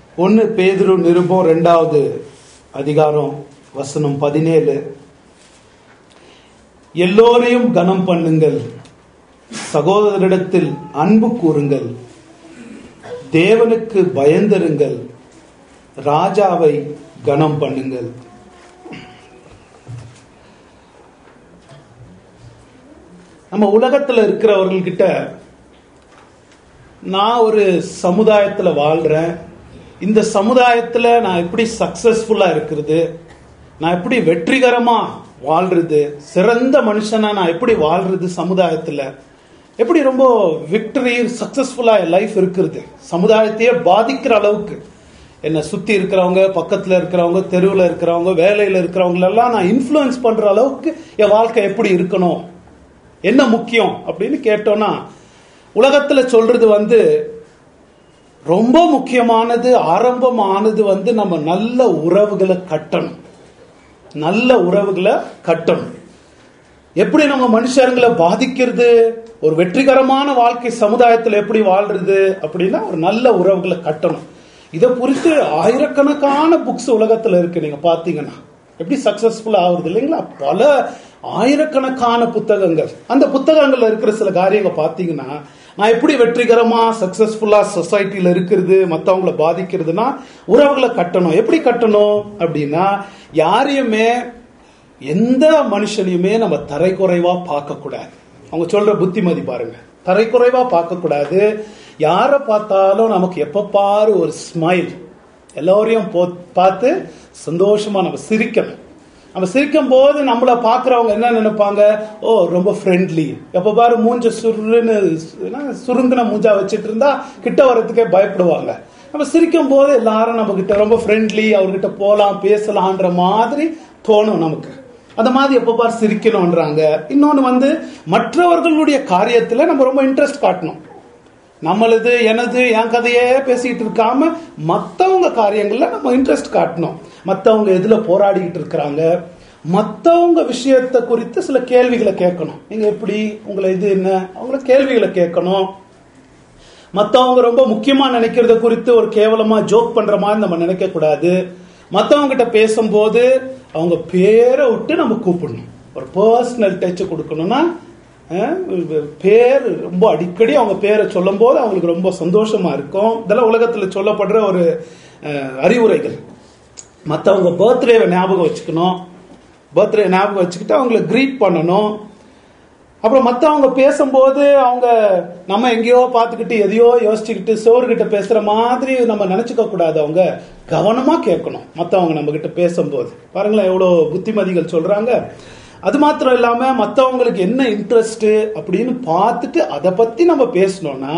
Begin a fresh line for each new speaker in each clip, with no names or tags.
ஒன்னு பேதுரு நிருபம் ரெண்டாவது அதிகாரம் வசனம் பதினேழு எல்லோரையும் கனம் பண்ணுங்கள் சகோதரிடத்தில் அன்பு கூறுங்கள் தேவனுக்கு பயந்திருங்கள் ராஜாவை கனம் பண்ணுங்கள் நம்ம உலகத்துல இருக்கிறவர்கள்கிட்ட நான் ஒரு சமுதாயத்துல வாழ்றேன் இந்த சமுதாயத்துல நான் எப்படி சக்சஸ்ஃபுல்லா இருக்கிறது நான் எப்படி வெற்றிகரமா வாழ்றது சிறந்த மனுஷனா நான் எப்படி வாழ்றது சமுதாயத்துல எப்படி ரொம்ப விக்டரி சக்சஸ்ஃபுல்லா லைஃப் இருக்கிறது சமுதாயத்தையே பாதிக்கிற அளவுக்கு என்னை சுத்தி இருக்கிறவங்க பக்கத்துல இருக்கிறவங்க தெருவில் இருக்கிறவங்க வேலையில இருக்கிறவங்க எல்லாம் நான் இன்ஃப்ளூயன்ஸ் பண்ற அளவுக்கு என் வாழ்க்கை எப்படி இருக்கணும் என்ன முக்கியம் அப்படின்னு கேட்டோம்னா உலகத்துல சொல்றது வந்து ரொம்ப முக்கியமானது ஆரம்பமானது வந்து நம்ம நல்ல உறவுகளை கட்டணும் நல்ல உறவுகளை கட்டணும் எப்படி நம்ம மனுஷங்களை பாதிக்கிறது ஒரு வெற்றிகரமான வாழ்க்கை சமுதாயத்தில் எப்படி வாழ்றது அப்படின்னா ஒரு நல்ல உறவுகளை கட்டணும் இதை குறித்து ஆயிரக்கணக்கான புக்ஸ் உலகத்துல இருக்கு நீங்க பாத்தீங்கன்னா எப்படி சக்சஸ்ஃபுல் ஆகுறது இல்லைங்களா பல ஆயிரக்கணக்கான புத்தகங்கள் அந்த புத்தகங்கள்ல இருக்கிற சில காரியங்கள் பாத்தீங்கன்னா நான் எப்படி வெற்றிகரமா சக்சஸ்ஃபுல்லா சொசைட்டில இருக்கிறது மத்தவங்கள பாதிக்கிறதுனா உறவுகளை கட்டணும் எப்படி கட்டணும் அப்படின்னா யாரையுமே எந்த மனுஷனையுமே நம்ம தரைக்குறைவா பார்க்க கூடாது அவங்க சொல்ற புத்திமதி பாருங்க தரைக்குறைவா பார்க்க கூடாது யாரை பார்த்தாலும் நமக்கு எப்ப பாரு ஒரு ஸ்மைல் எல்லோரையும் பார்த்து சந்தோஷமா நம்ம சிரிக்கணும் நம்ம சிரிக்கும் போது நம்மள பாக்குறவங்க என்ன நினைப்பாங்க ஓ ரொம்ப ஃப்ரெண்ட்லி எப்ப பாரு மூஞ்ச சுருன்னு சுருங்கின மூஞ்சா வச்சுட்டு இருந்தா கிட்ட வர்றதுக்கே பயப்படுவாங்க நம்ம சிரிக்கும் போது எல்லாரும் நம்ம கிட்ட ரொம்ப ஃப்ரெண்ட்லி அவர்கிட்ட போலாம் பேசலான்ற மாதிரி தோணும் நமக்கு அந்த மாதிரி எப்ப பாரு சிரிக்கணும்ன்றாங்க இன்னொன்னு வந்து மற்றவர்களுடைய காரியத்துல நம்ம ரொம்ப இன்ட்ரெஸ்ட் காட்டணும் நம்மளது எனது என் கதையே பேசிட்டு இருக்காம மத்தவங்க காரியங்கள்ல நம்ம இன்ட்ரெஸ்ட் காட்டணும் மத்தவங்க எதுல போராடிக்கிட்டு இருக்கிறாங்க மத்தவங்க விஷயத்த குறித்து சில கேள்விகளை கேட்கணும் நீங்க எப்படி உங்களை இது என்ன அவங்கள கேள்விகளை கேட்கணும் மத்தவங்க ரொம்ப முக்கியமா நினைக்கிறத குறித்து ஒரு கேவலமா ஜோக் பண்ற மாதிரி நம்ம நினைக்க கூடாது மத்தவங்க கிட்ட பேசும்போது அவங்க பேரை விட்டு நம்ம கூப்பிடணும் ஒரு பர்சனல் டச் கொடுக்கணும்னா பேர் ரொம்ப அடிக்கடி அவங்க பேரை சொல்லும் போது அவங்களுக்கு ரொம்ப சந்தோஷமா இருக்கும் இதெல்லாம் உலகத்துல சொல்லப்படுற ஒரு அறிவுரைகள் மற்றவங்க பர்த்டேவை ஞாபகம் வச்சுக்கணும் பர்த்டே ஞாபகம் வச்சுக்கிட்டு அவங்கள க்ரீட் பண்ணணும் அப்புறம் மற்றவங்க பேசும்போது அவங்க நம்ம எங்கேயோ பார்த்துக்கிட்டு எதையோ யோசிச்சுக்கிட்டு சோறுகிட்ட பேசுற மாதிரி நம்ம நினைச்சுக்க கூடாது அவங்க கவனமா கேட்கணும் மற்றவங்க நம்ம கிட்ட பேசும்போது பாருங்களேன் எவ்வளோ புத்திமதிகள் சொல்றாங்க அது மாத்திரம் இல்லாம மற்றவங்களுக்கு என்ன இன்ட்ரெஸ்ட் அப்படின்னு பார்த்துட்டு அதை பத்தி நம்ம பேசணும்னா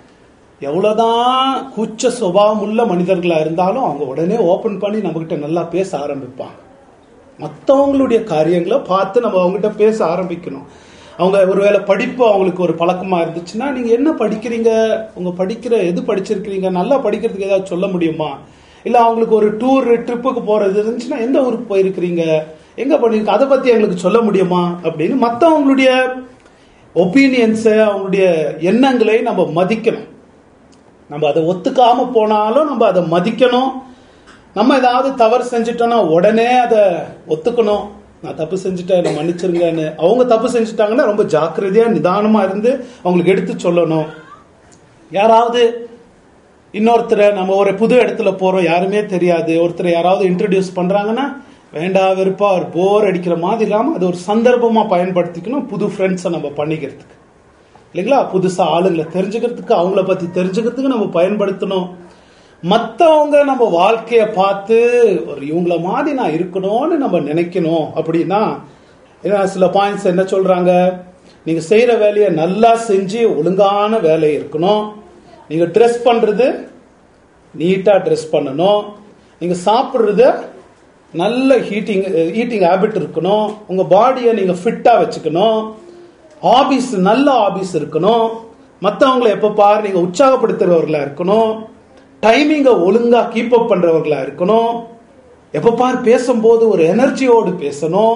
எவ்வளவுதான் கூச்ச சுபாவம் உள்ள மனிதர்களா இருந்தாலும் அவங்க உடனே ஓபன் பண்ணி நம்ம கிட்ட நல்லா பேச ஆரம்பிப்பாங்க மற்றவங்களுடைய காரியங்களை பார்த்து நம்ம அவங்ககிட்ட பேச ஆரம்பிக்கணும் அவங்க ஒருவேளை படிப்பு அவங்களுக்கு ஒரு பழக்கமா இருந்துச்சுன்னா நீங்க என்ன படிக்கிறீங்க உங்க படிக்கிற எது படிச்சிருக்கிறீங்க நல்லா படிக்கிறதுக்கு ஏதாவது சொல்ல முடியுமா இல்ல அவங்களுக்கு ஒரு டூர் ட்ரிப்புக்கு போறது இருந்துச்சுன்னா எந்த ஊருக்கு போயிருக்கிறீங்க எங்க பண்ணிருக்க அதை பத்தி எங்களுக்கு சொல்ல முடியுமா அப்படின்னு மற்றவங்களுடைய ஒப்பீனியன்ஸை அவங்களுடைய எண்ணங்களை நம்ம மதிக்கணும் நம்ம அதை ஒத்துக்காம போனாலும் நம்ம அதை மதிக்கணும் நம்ம ஏதாவது தவறு செஞ்சிட்டோம்னா உடனே அதை ஒத்துக்கணும் நான் தப்பு செஞ்சுட்டேன் என்ன மன்னிச்சிருங்கன்னு அவங்க தப்பு செஞ்சுட்டாங்கன்னா ரொம்ப ஜாக்கிரதையா நிதானமா இருந்து அவங்களுக்கு எடுத்து சொல்லணும் யாராவது இன்னொருத்தரை நம்ம ஒரு புது இடத்துல போறோம் யாருமே தெரியாது ஒருத்தரை யாராவது இன்ட்ரடியூஸ் பண்றாங்கன்னா வேண்டா வெறுப்பா அவர் போர் அடிக்கிற மாதிரி இல்லாம அது ஒரு சந்தர்ப்பமா பயன்படுத்திக்கணும் புது ஃப்ரெண்ட்ஸை நம்ம பண்ணிக்கிறதுக்கு இல்லைங்களா புதுசா ஆளுங்களை தெரிஞ்சுக்கிறதுக்கு அவங்கள பத்தி தெரிஞ்சுக்கிறதுக்கு நம்ம பயன்படுத்தணும் மற்றவங்க நம்ம வாழ்க்கைய பார்த்து ஒரு இவங்கள மாதிரி நான் இருக்கணும்னு நம்ம நினைக்கணும் அப்படின்னா சில பாயிண்ட்ஸ் என்ன சொல்றாங்க நீங்க செய்யற வேலையை நல்லா செஞ்சு ஒழுங்கான வேலை இருக்கணும் நீங்க ட்ரெஸ் பண்றது நீட்டா ட்ரெஸ் பண்ணணும் நீங்க சாப்பிடுறது நல்ல ஹீட்டிங் ஈட்டிங் ஹேபிட் இருக்கணும் உங்க பாடியை நீங்க ஃபிட்டா வச்சுக்கணும் ஹாபிஸ் நல்ல ஹாபிஸ் இருக்கணும் மற்றவங்களை எப்ப பாரு நீங்க உற்சாகப்படுத்துறவர்களா இருக்கணும் டைமிங்கை ஒழுங்கா கீப் அப் பண்றவர்களா இருக்கணும் எப்ப பார் பேசும்போது ஒரு எனர்ஜியோடு பேசணும்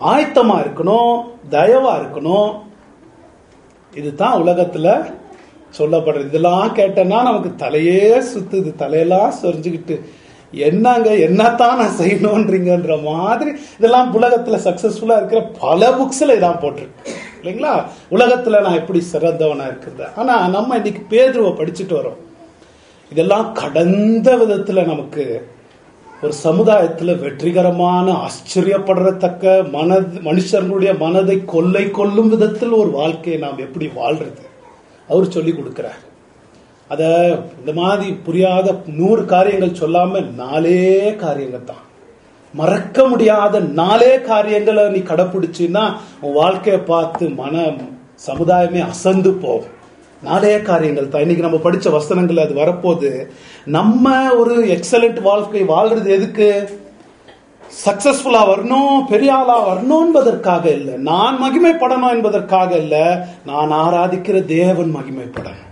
ஆயத்தமா இருக்கணும் தயவா இருக்கணும் இதுதான் உலகத்துல சொல்லப்படுறது இதெல்லாம் கேட்டேன்னா நமக்கு தலையே சுத்துது தலையெல்லாம் சொரிஞ்சுக்கிட்டு என்னங்க என்னத்தான் நான் செய்யணும்ன்றீங்கன்ற மாதிரி இதெல்லாம் உலகத்துல சக்சஸ்ஃபுல்லா இருக்கிற பல புக்ஸ்ல இதான் போட்டிருக்கு இல்லைங்களா உலகத்துல நான் எப்படி சிறந்தவனா இருக்கிறது ஆனா நம்ம இன்னைக்கு பேதுருவை படிச்சுட்டு வரோம் இதெல்லாம் கடந்த விதத்துல நமக்கு ஒரு சமுதாயத்துல வெற்றிகரமான ஆச்சரியப்படுறத்தக்க மன மனுஷர்களுடைய மனதை கொள்ளை கொள்ளும் விதத்தில் ஒரு வாழ்க்கையை நாம் எப்படி வாழ்றது அவர் சொல்லி கொடுக்கிறார் அத இந்த மாதிரி புரியாத நூறு காரியங்கள் சொல்லாம நாலே காரியங்கள் தான் மறக்க முடியாத நாலே காரியங்களை நீ கடைப்பிடிச்சின்னா உன் வாழ்க்கையை பார்த்து மன சமுதாயமே அசந்து போகும் நாலே காரியங்கள் தான் இன்னைக்கு நம்ம படிச்ச வசனங்கள் அது வரப்போது நம்ம ஒரு எக்ஸலண்ட் வாழ்க்கை வாழ்றது எதுக்கு சக்சஸ்ஃபுல்லா வரணும் பெரிய ஆளா வரணும் என்பதற்காக இல்லை நான் மகிமைப்படணும் என்பதற்காக இல்லை நான் ஆராதிக்கிற தேவன் மகிமைப்படணும்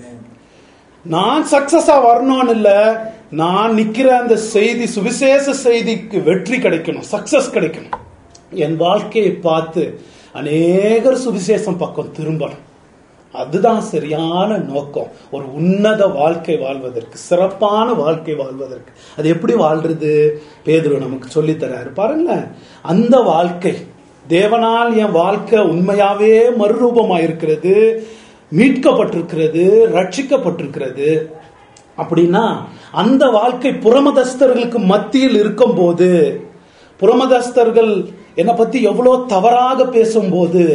நான் சக்சஸா வரணும்னு இல்ல நான் நிக்கிற அந்த செய்தி சுவிசேஷ செய்திக்கு வெற்றி கிடைக்கணும் சக்சஸ் கிடைக்கணும் என் வாழ்க்கையை பார்த்து அநேகர் சுவிசேஷம் பக்கம் திரும்பணும் அதுதான் சரியான நோக்கம் ஒரு உன்னத வாழ்க்கை வாழ்வதற்கு சிறப்பான வாழ்க்கை வாழ்வதற்கு அது எப்படி வாழ்றது பேதுரு நமக்கு சொல்லி தர்றாரு பாருங்களேன் அந்த வாழ்க்கை தேவனால் என் வாழ்க்கை உண்மையாவே மறுரூபமாயிருக்கிறது மீட்கப்பட்டிருக்கிறது ரட்சிக்கப்பட்டிருக்கிறது அப்படின்னா அந்த வாழ்க்கை புறமதஸ்தர்களுக்கு மத்தியில் இருக்கும்போது புறமதஸ்தர்கள் என்னை பத்தி எவ்வளவு தவறாக பேசும்போது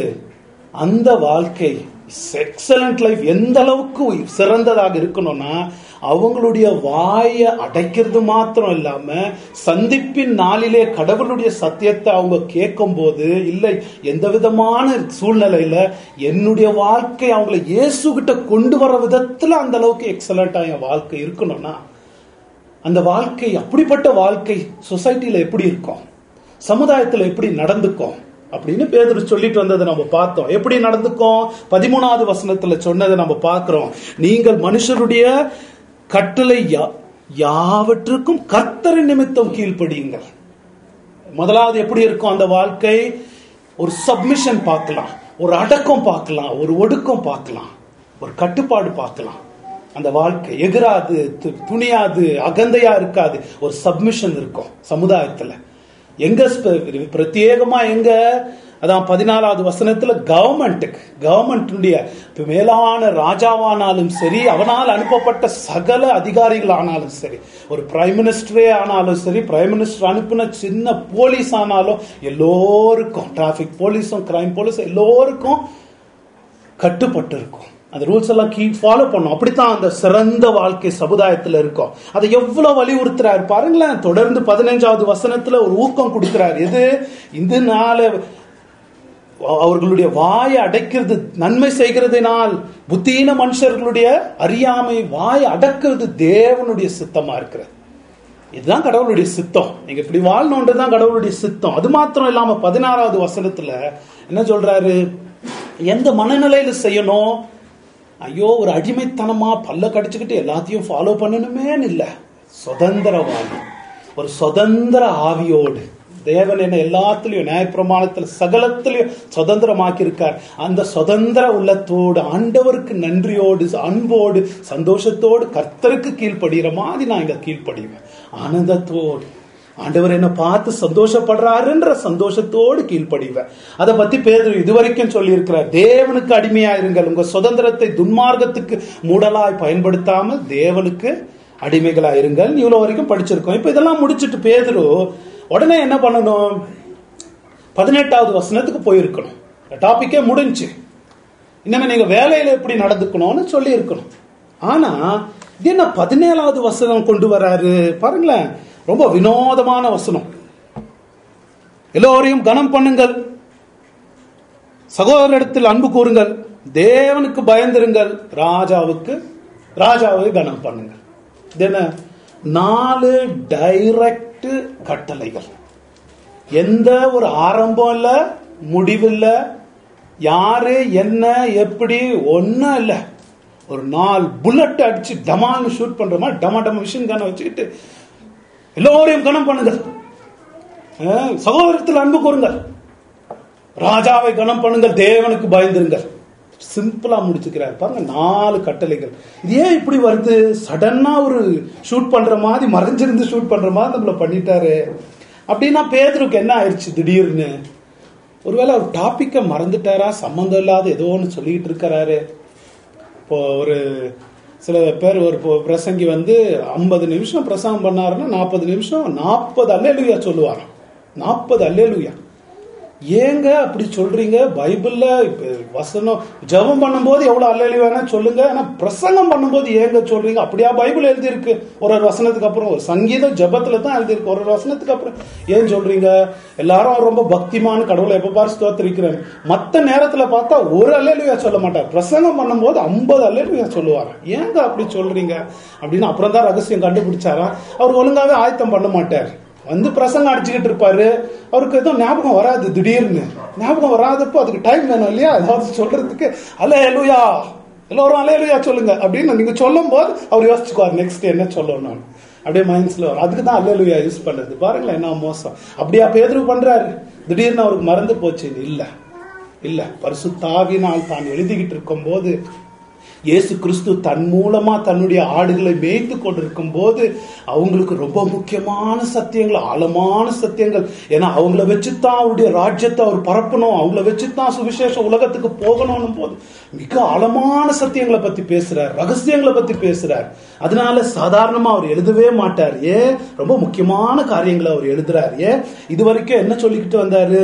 அந்த வாழ்க்கை எக்ஸலண்ட் லைஃப் எந்த அளவுக்கு சிறந்ததாக இருக்கணும்னா அவங்களுடைய வாயை அடைக்கிறது மாத்திரம் இல்லாம சந்திப்பின் நாளிலே கடவுளுடைய சத்தியத்தை அவங்க கேட்கும் போது இல்லை எந்த விதமான சூழ்நிலையில என்னுடைய வாழ்க்கை அவங்களை இயேசு கிட்ட கொண்டு வர விதத்துல அந்த அளவுக்கு எக்ஸலண்டா என் வாழ்க்கை இருக்கணும்னா அந்த வாழ்க்கை அப்படிப்பட்ட வாழ்க்கை சொசைட்டில எப்படி இருக்கும் சமுதாயத்துல எப்படி நடந்துக்கும் அப்படின்னு பேதர் சொல்லிட்டு வந்ததை நம்ம பார்த்தோம் எப்படி நடந்துக்கும் பதிமூணாவது வசனத்துல சொன்னதை நம்ம பார்க்கிறோம் நீங்கள் மனுஷருடைய கட்டளை யா- யாவற்றுக்கும் கர்த்தர் நிமித்தம் கீழ்ப்படியுங்கள் முதலாவது எப்படி இருக்கும் அந்த வாழ்க்கை ஒரு சப்மிஷன் பார்க்கலாம் ஒரு அடக்கம் பார்க்கலாம் ஒரு ஒடுக்கம் பார்க்கலாம் ஒரு கட்டுப்பாடு பார்க்கலாம் அந்த வாழ்க்கை எகிராது து- துணியாது அகந்தையா இருக்காது ஒரு சப்மிஷன் இருக்கும் சமுதாயத்துல எங்க ஸ்ப- பிரத்யேகமா எங்க அதான் பதினாலாவது வசனத்துல கவர்மெண்ட்டுக்கு கவர்மெண்ட்டுடைய மேலான ராஜாவானாலும் சரி அவனால் அனுப்பப்பட்ட சகல அதிகாரிகள் ஆனாலும் சரி ஒரு பிரைம் மினிஸ்டரே ஆனாலும் சரி பிரைம் மினிஸ்டர் அனுப்பின சின்ன போலீஸ் ஆனாலும் எல்லோருக்கும் டிராபிக் போலீஸும் கிரைம் போலீஸும் எல்லோருக்கும் கட்டுப்பட்டு இருக்கும் அந்த ரூல்ஸ் எல்லாம் கீ ஃபாலோ பண்ணும் அப்படித்தான் அந்த சிறந்த வாழ்க்கை சமுதாயத்துல இருக்கும் அதை எவ்வளவு வலியுறுத்துறாரு பாருங்களேன் தொடர்ந்து பதினஞ்சாவது வசனத்துல ஒரு ஊக்கம் கொடுக்கிறார் எது இந்த நாள அவர்களுடைய வாயை அடைக்கிறது நன்மை செய்கிறதுனால் புத்தீன மனுஷர்களுடைய அறியாமை வாயை அடக்கிறது தேவனுடைய சித்தமா இருக்கிறது இதுதான் கடவுளுடைய சித்தம் நீங்க இப்படி வாழணுன்றதுதான் கடவுளுடைய சித்தம் அது மாத்திரம் இல்லாம பதினாறாவது வசனத்துல என்ன சொல்றாரு எந்த மனநிலையில செய்யணும் ஐயோ ஒரு அடிமைத்தனமா பல்ல கடிச்சுக்கிட்டு எல்லாத்தையும் ஃபாலோ பண்ணணுமேன்னு இல்ல சுதந்திரவாதி ஒரு சுதந்திர ஆவியோடு தேவன் என்ன எல்லாத்துலயும் நியாயப்பிரமாணத்துல சகலத்திலையும் சுதந்திரமாக்கி இருக்கார் அந்த சுதந்திர உள்ளத்தோடு ஆண்டவருக்கு நன்றியோடு அன்போடு சந்தோஷத்தோடு கர்த்தருக்கு கீழ்ப்படுகிற மாதிரி நான் இங்க கீழ்ப்படிவேன் ஆனந்தத்தோடு ஆண்டவர் என்ன பார்த்து சந்தோஷப்படுறாருன்ற சந்தோஷத்தோடு கீழ்ப்படிவேன் அதை பத்தி பேர் இதுவரைக்கும் சொல்லியிருக்கிறார் தேவனுக்கு அடிமையா இருங்கள் உங்க சுதந்திரத்தை துன்மார்க்கத்துக்கு மூடலாய் பயன்படுத்தாமல் தேவனுக்கு அடிமைகளா இருங்கள் இவ்வளவு வரைக்கும் படிச்சிருக்கோம் இப்ப இதெல்லாம் முடிச்சிட்டு பேதுரு உடனே என்ன பண்ணணும் பதினெட்டாவது வசனத்துக்கு போயிருக்கணும் டாபிக்கே முடிஞ்சு இனிமே நீங்க வேலையில எப்படி நடந்துக்கணும்னு சொல்லி இருக்கணும் ஆனா இது என்ன பதினேழாவது வசனம் கொண்டு வராரு பாருங்களேன் ரொம்ப வினோதமான வசனம் எல்லோரையும் கனம் பண்ணுங்கள் சகோதரிடத்தில் அன்பு கூறுங்கள் தேவனுக்கு பயந்திருங்கள் ராஜாவுக்கு ராஜாவை கனம் பண்ணுங்கள் இது என்ன நாலு டைரக்ட் கட்டளைகள் எந்த ஒரு ஆரம்பம் இல்ல முடிவில்ல யாரு என்ன எப்படி ஒன்னும் இல்ல ஒரு நாலு புல்லட் அடிச்சு டமால்னு ஷூட் பண்ற மாதிரி டமா டமா மிஷின் கனை வச்சுக்கிட்டு எல்லோரையும் கனம் பண்ணுங்கள் அஹ், சகோதரத்தில் அன்பு கூறுங்கள் ராஜாவை கனம் பண்ணுங்கள் தேவனுக்கு பயந்திருங்கள் சிம்பிளா முடிச்சுக்கிறார் பாருங்க நாலு கட்டளைகள் இது ஏன் இப்படி வருது சடனா ஒரு ஷூட் பண்ற மாதிரி மறைஞ்சிருந்து ஷூட் பண்ற மாதிரி நம்மள பண்ணிட்டாரு அப்படின்னா பேதருக்கு என்ன ஆயிடுச்சு திடீர்னு ஒருவேளை அவர் டாபிக்கை மறந்துட்டாரா சம்மந்தம் இல்லாத ஏதோ ஒன்று சொல்லிட்டு இருக்கிறாரு இப்போ ஒரு சில பேர் ஒரு இப்போ பிரசங்கி வந்து ஐம்பது நிமிஷம் பிரசங்கம் பண்ணாருன்னா நாற்பது நிமிஷம் நாற்பது அல்லேலுயா சொல்லுவாராம் நாற்பது அல்லேலுயா ஏங்க அப்படி சொல்றீங்க பைபிள்ல இப்ப வசனம் ஜெபம் பண்ணும்போது எவ்வளவு அல்லேலுயானா சொல்லுங்க ஆனா பிரசங்கம் பண்ணும்போது ஏங்க சொல்றீங்க அப்படியா பைபிள் எழுதியிருக்கு ஒரு ஒரு வசனத்துக்கு அப்புறம் ஒரு சங்கீதம் ஜெபத்துல தான் எழுதியிருக்கு ஒரு ஒரு வசனத்துக்கு அப்புறம் ஏன் சொல்றீங்க எல்லாரும் ரொம்ப பக்திமான கடவுளை எப்ப பாரு ஸ்தோத்திரிக்கிறாங்க மத்த நேரத்துல பார்த்தா ஒரு அல்லேலுயா சொல்ல மாட்டார் பிரசங்கம் பண்ணும்போது ஐம்பது அல்லேலுயா சொல்லுவாங்க ஏங்க அப்படி சொல்றீங்க அப்படின்னு அப்புறம் தான் ரகசியம் கண்டுபிடிச்சாரா அவர் ஒழுங்காவே ஆயத்தம் பண்ண மாட்டார் வந்து பிரசங்கம் அடிச்சுக்கிட்டு இருப்பாரு அவருக்கு எதுவும் ஞாபகம் வராது திடீர்னு ஞாபகம் வராதப்போ அதுக்கு டைம் வேணும் இல்லையா ஏதாவது சொல்றதுக்கு அல்ல எலுயா எல்லோரும் அலையலுயா சொல்லுங்க அப்படின்னு நீங்க சொல்லும் போது அவர் யோசிச்சுக்குவார் நெக்ஸ்ட் என்ன சொல்லணும் அப்படியே மைண்ட்ஸ்ல வரும் அதுக்கு தான் அல்லேலுயா யூஸ் பண்றது பாருங்களேன் என்ன மோசம் அப்படியா பேதுரு பண்றாரு திடீர்னு அவருக்கு மறந்து போச்சு இல்ல இல்ல பரிசுத்தாவினால் தான் எழுதிக்கிட்டு இருக்கும் போது இயேசு கிறிஸ்து தன் மூலமா தன்னுடைய ஆடுகளை மேய்த்து கொண்டிருக்கும் போது அவங்களுக்கு ரொம்ப முக்கியமான சத்தியங்கள் ஆழமான சத்தியங்கள் ஏன்னா அவங்கள வச்சுதான் அவருடைய ராஜ்யத்தை அவர் பரப்பணும் அவங்கள வச்சுதான் சுவிசேஷ உலகத்துக்கு போகணும்னு போது மிக ஆழமான சத்தியங்களை பத்தி பேசுறார் ரகசியங்களை பத்தி பேசுறார் அதனால சாதாரணமா அவர் எழுதவே மாட்டார் ஏன் ரொம்ப முக்கியமான காரியங்களை அவர் எழுதுறார் ஏன் இது வரைக்கும் என்ன சொல்லிக்கிட்டு வந்தாரு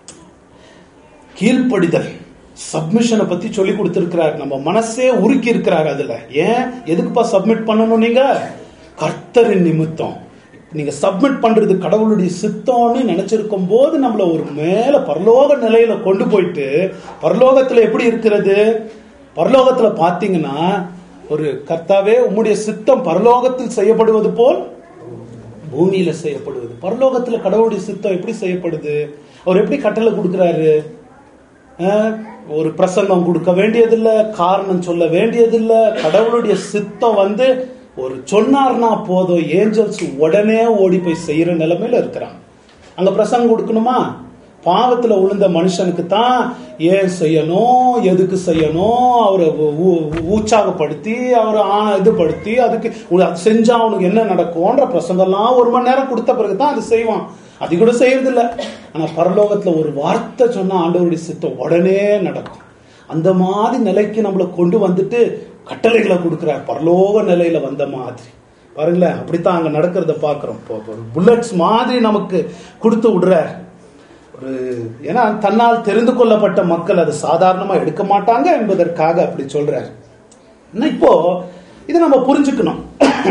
கீழ்ப்படிதல் சப்மிஷனை பத்தி சொல்லி கொடுத்திருக்கிறார் நம்ம மனசே உருக்கி இருக்கிறார் அதுல ஏன் எதுக்குப்பா சப்மிட் பண்ணணும் நீங்க கர்த்தரின் நிமித்தம் நீங்க சப்மிட் பண்றது கடவுளுடைய சித்தம்னு நினைச்சிருக்கும் போது நம்மள ஒரு மேல பரலோக நிலையில கொண்டு போயிட்டு பரலோகத்துல எப்படி இருக்கிறது பரலோகத்துல பாத்தீங்கன்னா ஒரு கர்த்தாவே உம்முடைய சித்தம் பரலோகத்தில் செய்யப்படுவது போல் பூமியில செய்யப்படுவது பரலோகத்துல கடவுளுடைய சித்தம் எப்படி செய்யப்படுது அவர் எப்படி கட்டளை கொடுக்கிறாரு அஹ், ஒரு பிரசங்கம் கொடுக்க வேண்டியதில்லை காரணம் சொல்ல வேண்டியதில்லை கடவுளுடைய சித்தம் வந்து ஒரு சொன்னார்னா போதும் ஏஞ்சல்ஸ் உடனே ஓடி போய் செய்யற நிலைமையில இருக்கிறான் அங்க பிரசங்கம் கொடுக்கணுமா பாவத்துல விழுந்த மனுஷனுக்கு தான் ஏன் செய்யணும் எதுக்கு செய்யணும் அவரை ஊ- ஊ- உற்சாகப்படுத்தி அவரை ஆ- இதுபடுத்தி அதுக்கு உ- அது செஞ்சா அவனுக்கு என்ன நடக்கும்ன்ற பிரசங்கம்லாம் ஒரு மணி நேரம் கொடுத்த பிறகு தான் அது செய்வான் அது கூட செய்யறது இல்ல ஆனா பரலோகத்துல ஒரு வார்த்தை சொன்னா ஆண்டவருடைய சித்தம் உடனே நடக்கும் அந்த மாதிரி நிலைக்கு நம்மளை கொண்டு வந்துட்டு கட்டளைகளை கொடுக்கிறார் பரலோக நிலையில வந்த மாதிரி பாருங்களேன் அப்படித்தான் அங்க நடக்கிறத பாக்குறோம் புல்லட்ஸ் மாதிரி நமக்கு கொடுத்து விடுறார் ஒரு ஏன்னா தன்னால் தெரிந்து கொள்ளப்பட்ட மக்கள் அது சாதாரணமா எடுக்க மாட்டாங்க என்பதற்காக அப்படி சொல்றார் இன்னும் இப்போ இதை நம்ம புரிஞ்சுக்கணும்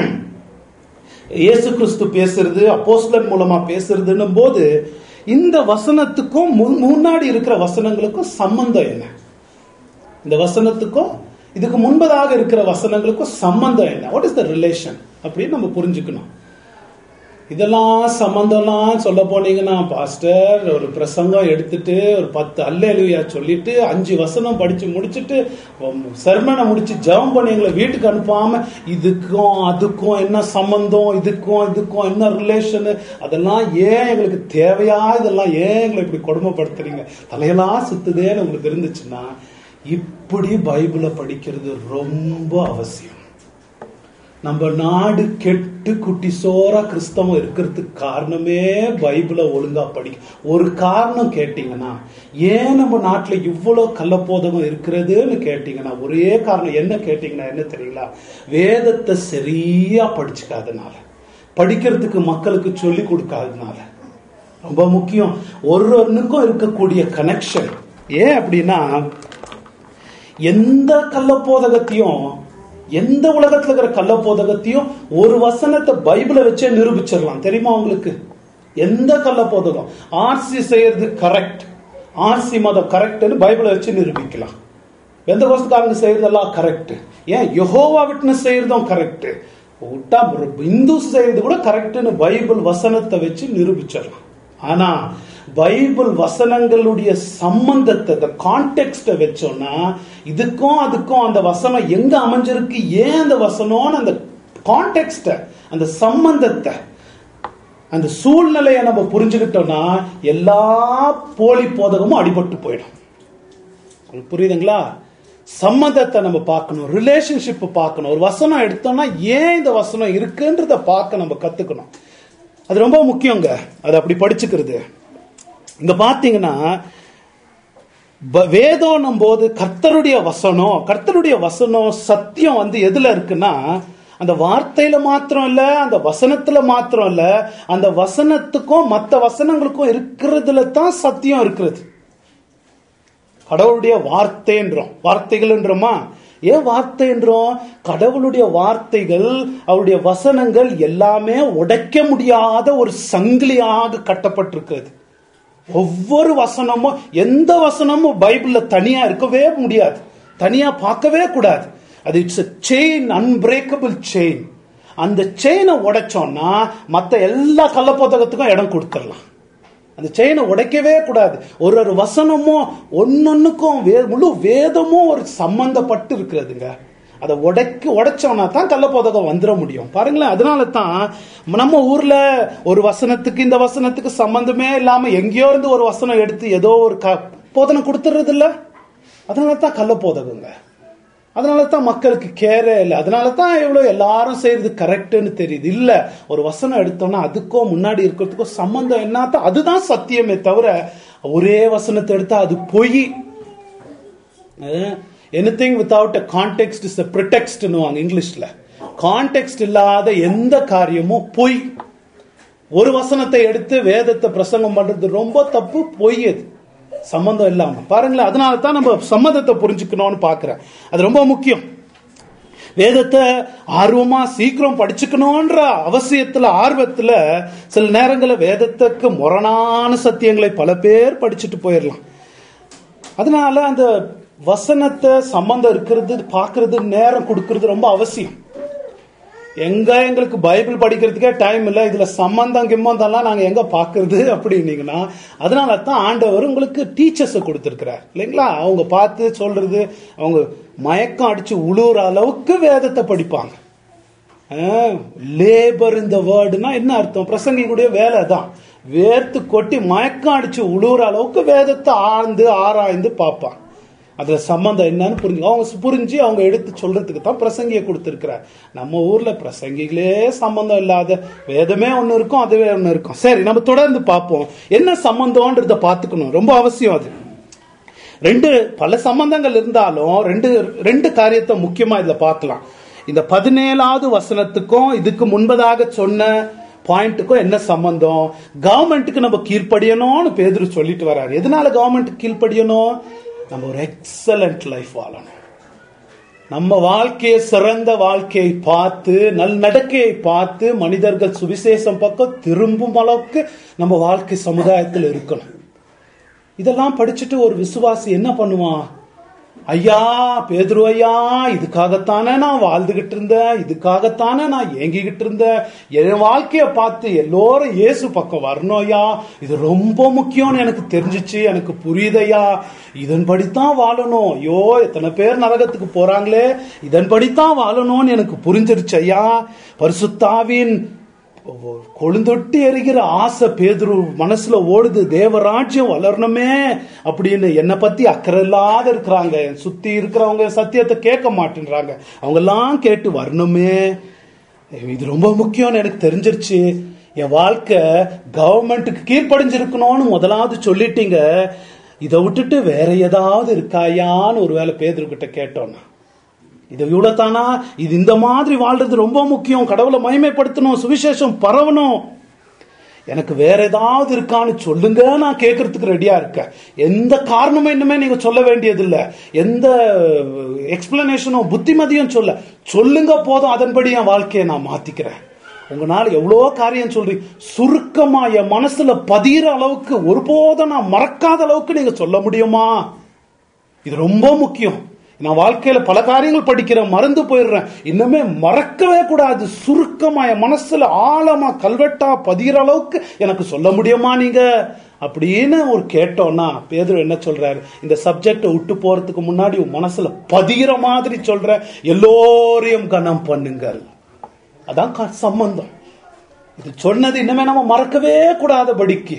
இயேசு கிறிஸ்து பேசுறது அப்போஸ்தலன் மூலமா பேசுறதுன்னும் போது இந்த வசனத்துக்கும் முன்- முன்னாடி இருக்கிற வசனங்களுக்கும் சம்பந்தம் என்ன இந்த வசனத்துக்கும் இதுக்கு முன்பதாக இருக்கிற வசனங்களுக்கும் சம்பந்தம் என்ன வாட் இஸ் த ரிலேஷன் அப்படின்னு நம்ம புரிஞ்சுக்கணும் இதெல்லாம் சம்பந்தம்லாம் சொல்ல போனீங்கன்னா பாஸ்டர் ஒரு பிரசங்கம் எடுத்துட்டு ஒரு பத்து அல்லேலுயா சொல்லிட்டு அஞ்சு வசனம் படிச்சு முடிச்சுட்டு சர்மனை முடிச்சு ஜெபம் பண்ணி எங்களை வீட்டுக்கு அனுப்பாம இதுக்கும் அதுக்கும் என்ன சம்பந்தம் இதுக்கும் இதுக்கும் என்ன ரிலேஷன் அதெல்லாம் ஏன் எங்களுக்கு தேவையா இதெல்லாம் ஏன் எங்களை இப்படி கொடுமைப்படுத்துறீங்க தலையெல்லாம் சுத்துதேன்னு உங்களுக்கு இருந்துச்சுன்னா இப்படி பைபிளை படிக்கிறது ரொம்ப அவசியம் நம்ம நாடு கெட்டு குட்டி சோறா கிறிஸ்தவம் இருக்கிறதுக்கு காரணமே பைபிளை ஒழுங்கா படிக்க ஒரு காரணம் கேட்டீங்கன்னா ஏன் நம்ம நாட்டுல இவ்வளவு கள்ளப்போதகம் இருக்கிறதுன்னு கேட்டீங்கன்னா ஒரே காரணம் என்ன கேட்டீங்கன்னா என்ன தெரியுங்களா வேதத்தை சரியா படிச்சுக்காதனால படிக்கிறதுக்கு மக்களுக்கு சொல்லி கொடுக்காதனால ரொம்ப முக்கியம் ஒரு ஒன்னுக்கும் இருக்கக்கூடிய கனெக்ஷன் ஏன் அப்படின்னா எந்த கள்ளப்போதகத்தையும் எந்த உலகத்துல இருக்கிற கள்ளப்போதகத்தையும் ஒரு வசனத்தை பைபிளை வச்சே நிரூபிச்சிடலாம் தெரியுமா உங்களுக்கு எந்த கள்ளப்போதகம் ஆர்சி செய்யறது கரெக்ட் ஆர்சி மதம் கரெக்ட்னு பைபிளை வச்சு நிரூபிக்கலாம் எந்த கோஷத்துக்காரங்க செய்யறதெல்லாம் கரெக்ட் ஏன் யெகோவா விட்னஸ் செய்யறதும் கரெக்ட் விட்டா இந்து செய்யறது கூட கரெக்ட்னு பைபிள் வசனத்தை வச்சு நிரூபிச்சிடலாம் ஆனா பைபிள் வசனங்களுடைய சம்பந்தத்தை the context அ வச்சோம்னா இதுக்கும் அதுக்கும் அந்த வசனம் எங்க அமைஞ்சிருக்கு ஏன் அந்த வசனம்னு அந்த கான்டெக்ட அந்த சம்பந்தத்தை அந்த சூழ்நிலையை நம்ம புரிஞ்சுக்கிட்டோம்னா எல்லா போலி போதகமும் அடிபட்டு போயிடும் உங்களுக்கு புரியுதுங்களா சம்மந்தத்தை நம்ம பார்க்கணும் ரிலேஷன்ஷிப் பார்க்கணும் ஒரு வசனம் எடுத்தோம்னா ஏன் இந்த வசனம் இருக்குன்றத பார்க்க நம்ம கத்துக்கணும் அது ரொம்ப முக்கியங்க அது அப்படி படிச்சுக்கிறது இங்க பாத்தீங்கன்னா ப- வேதம்னும் போது கர்த்தருடைய வசனம் கர்த்தருடைய வசனம் சத்தியம் வந்து எதுல இருக்குன்னா அந்த வார்த்தையில மாத்திரம் இல்ல அந்த வசனத்துல மாத்திரம் இல்ல அந்த வசனத்துக்கும் மத்த வசனங்களுக்கும் இருக்கிறதுல தான் சத்தியம் இருக்கிறது கடவுளுடைய வார்த்தைன்றோம் வார்த்தைகள்ன்றோமா ஏன் வார்த்தைன்றோம் கடவுளுடைய வார்த்தைகள் அவருடைய வசனங்கள் எல்லாமே உடைக்க முடியாத ஒரு சங்கிலியாக கட்டப்பட்டிருக்கிறது ஒவ்வொரு வசனமும் எந்த வசனமும் பைபிள்ல தனியா இருக்கவே முடியாது தனியா பார்க்கவே கூடாது அது இட்ஸ் செயின் அன்பிரேக்கபிள் செயின் அந்த செயினை உடைச்சோம்னா மத்த எல்லா கள்ள புத்தகத்துக்கும் இடம் கொடுத்துடலாம் அந்த செயினை உடைக்கவே கூடாது ஒரு ஒரு வசனமும் ஒன்னொன்னுக்கும் வே முழு வேதமும் ஒரு சம்பந்தப்பட்டு இருக்கிறதுங்க அதை உடைக்க உடைச்சோம்னா தான் கள்ளப்போதகம் வந்துட முடியும் பாருங்களேன் அதனால தான் நம்ம ஊர்ல ஒரு வசனத்துக்கு இந்த வசனத்துக்கு சம்பந்தமே இல்லாம எங்கேயோ இருந்து ஒரு வசனம் எடுத்து ஏதோ ஒரு க போதனை கொடுத்துறது இல்ல அதனால தான் கள்ளப்போதகங்க அதனால தான் மக்களுக்கு கேரே இல்லை அதனால தான் இவ்வளவு எல்லாரும் செய்யறது கரெக்ட்னு தெரியுது இல்ல ஒரு வசனம் எடுத்தோம்னா அதுக்கும் முன்னாடி இருக்கிறதுக்கும் சம்பந்தம் என்னத்தான் அதுதான் சத்தியமே தவிர ஒரே வசனத்தை எடுத்தா அது பொய் anything without a context is a ப்ரிட்டெக்ஸ்ட்னுவாங்க இங்கிலீஷ்ல கான்டெக்ட் இல்லாத எந்த காரியமும் பொய் ஒரு வசனத்தை எடுத்து வேதத்தை பிரசங்கம் பண்றது ரொம்ப தப்பு பொய் அது சம்பந்தம் இல்லாம பாருங்களேன் அதனால தான் நம்ம சம்மதத்தை புரிஞ்சுக்கணும்னு பாக்குறேன் அது ரொம்ப முக்கியம் வேதத்தை ஆர்வமா சீக்கிரம் படிச்சுக்கணும்ன்ற அவசியத்துல ஆர்வத்துல சில நேரங்களில் வேதத்துக்கு முரணான சத்தியங்களை பல பேர் படிச்சுட்டு போயிடலாம் அதனால அந்த வசனத்தை சம்பந்தம் இருக்கிறது பார்க்கிறது நேரம் கொடுக்கறது ரொம்ப அவசியம் எங்க எங்களுக்கு பைபிள் படிக்கிறதுக்கே டைம் இல்லை இதுல சம்பந்தம் கிம்மந்தம்லாம் நாங்க எங்க பாக்குறது அப்படின்னீங்கன்னா அதனால தான் ஆண்டவர் உங்களுக்கு டீச்சர்ஸை கொடுத்துருக்கிறார் இல்லைங்களா அவங்க பார்த்து சொல்றது அவங்க மயக்கம் அடிச்சு உழுவுற அளவுக்கு வேதத்தை படிப்பாங்க லேபர் இந்த வேர்டுனா என்ன அர்த்தம் பிரசங்கினுடைய வேலை தான் வேர்த்து கொட்டி மயக்கம் அடிச்சு உழுவுற அளவுக்கு வேதத்தை ஆழ்ந்து ஆராய்ந்து பார்ப்பான் அதுல சம்பந்தம் என்னன்னு புரிஞ்சு அவங்க புரிஞ்சு அவங்க எடுத்து சொல்றதுக்கு தான் பிரசங்கியை கொடுத்துருக்கிறார் நம்ம ஊர்ல பிரசங்கிகளே சம்பந்தம் இல்லாத வேதமே ஒண்ணு இருக்கும் அதுவே ஒண்ணு இருக்கும் சரி நம்ம தொடர்ந்து பார்ப்போம் என்ன சம்பந்தம்ன்றத பார்த்துக்கணும் ரொம்ப அவசியம் அது ரெண்டு பல சம்பந்தங்கள் இருந்தாலும் ரெண்டு ரெண்டு காரியத்தை முக்கியமா இதுல பார்க்கலாம் இந்த பதினேழாவது வசனத்துக்கும் இதுக்கு முன்பதாக சொன்ன பாயிண்ட்டுக்கும் என்ன சம்பந்தம் கவர்மெண்ட்டுக்கு நம்ம கீழ்ப்படியணும்னு பேதுரு சொல்லிட்டு வர்றாரு எதனால கவர்மெண்ட் கீழ்ப்படியணும் நம்ம ஒரு எக்ஸலண்ட் லைஃப் வாழணும் நம்ம வாழ்க்கையை சிறந்த வாழ்க்கையை பார்த்து நல் நடக்கையை பார்த்து மனிதர்கள் சுவிசேஷம் பக்கம் திரும்பும் அளவுக்கு நம்ம வாழ்க்கை சமுதாயத்தில் இருக்கணும் இதெல்லாம் படிச்சுட்டு ஒரு விசுவாசி என்ன பண்ணுவான் ஐயா பேதுரு ஐயா இதுக்காகத்தானே நான் வாழ்ந்துகிட்டு இருந்தேன் இதுக்காகத்தானே நான் ஏங்கிக்கிட்டு இருந்தேன் என் வாழ்க்கைய பார்த்து எல்லோரும் இயேசு பக்கம் வரணும் ஐயா இது ரொம்ப முக்கியம்னு எனக்கு தெரிஞ்சிச்சு எனக்கு புரியுதையா இதன்படித்தான் வாழணும் ஐயோ எத்தனை பேர் நரகத்துக்கு போறாங்களே இதன்படித்தான் வாழணும்னு எனக்கு புரிஞ்சிருச்சு ஐயா பரிசுத்தாவின் கொழுந்தொட்டி எறிகிற ஆசை பேதுரு மனசுல ஓடுது தேவராஜ்யம் வளரணுமே அப்படின்னு என்னை பத்தி அக்கறை இல்லாத இருக்கிறாங்க சுத்தி இருக்கிறவங்க சத்தியத்தை கேட்க மாட்டேன்றாங்க அவங்க எல்லாம் கேட்டு வரணுமே இது ரொம்ப முக்கியம்னு எனக்கு தெரிஞ்சிருச்சு என் வாழ்க்கை கவர்மெண்ட்டுக்கு கீழ்ப்படிஞ்சிருக்கணும்னு முதலாவது சொல்லிட்டீங்க இதை விட்டுட்டு வேற ஏதாவது இருக்காயான்னு ஒரு வேலை பேதர்கிட்ட கேட்டோன்னா இது இவ்வளவுதானா இது இந்த மாதிரி வாழ்றது ரொம்ப முக்கியம் கடவுளை மகிமைப்படுத்தணும் சுவிசேஷம் பரவணும் எனக்கு வேற ஏதாவது இருக்கான்னு சொல்லுங்க நான் கேட்கறதுக்கு ரெடியா இருக்கேன் எந்த காரணமும் இன்னுமே நீங்க சொல்ல வேண்டியது இல்ல எந்த எக்ஸ்பிளனேஷனும் புத்திமதியும் சொல்ல சொல்லுங்க போதும் அதன்படி என் வாழ்க்கையை நான் மாத்திக்கிறேன் உங்களால எவ்வளோ காரியம் சொல்றீங்க சுருக்கமா என் மனசுல பதிகிற அளவுக்கு ஒருபோதும் நான் மறக்காத அளவுக்கு நீங்க சொல்ல முடியுமா இது ரொம்ப முக்கியம் நான் வாழ்க்கையில பல காரியங்கள் படிக்கிறேன் மறந்து போயிடுறேன் இன்னுமே மறக்கவே கூடாது சுருக்கமா என் மனசுல ஆழமா கல்வெட்டா பதிகிற அளவுக்கு எனக்கு சொல்ல முடியுமா நீங்க அப்படின்னு ஒரு கேட்டோம்னா பேதர் என்ன சொல்றாரு இந்த சப்ஜெக்டை விட்டு போறதுக்கு முன்னாடி உன் மனசுல பதிகிற மாதிரி சொல்ற எல்லோரையும் கனம் பண்ணுங்கள் அதான் சம்பந்தம் இது சொன்னது இன்னமே நம்ம மறக்கவே கூடாதபடிக்கு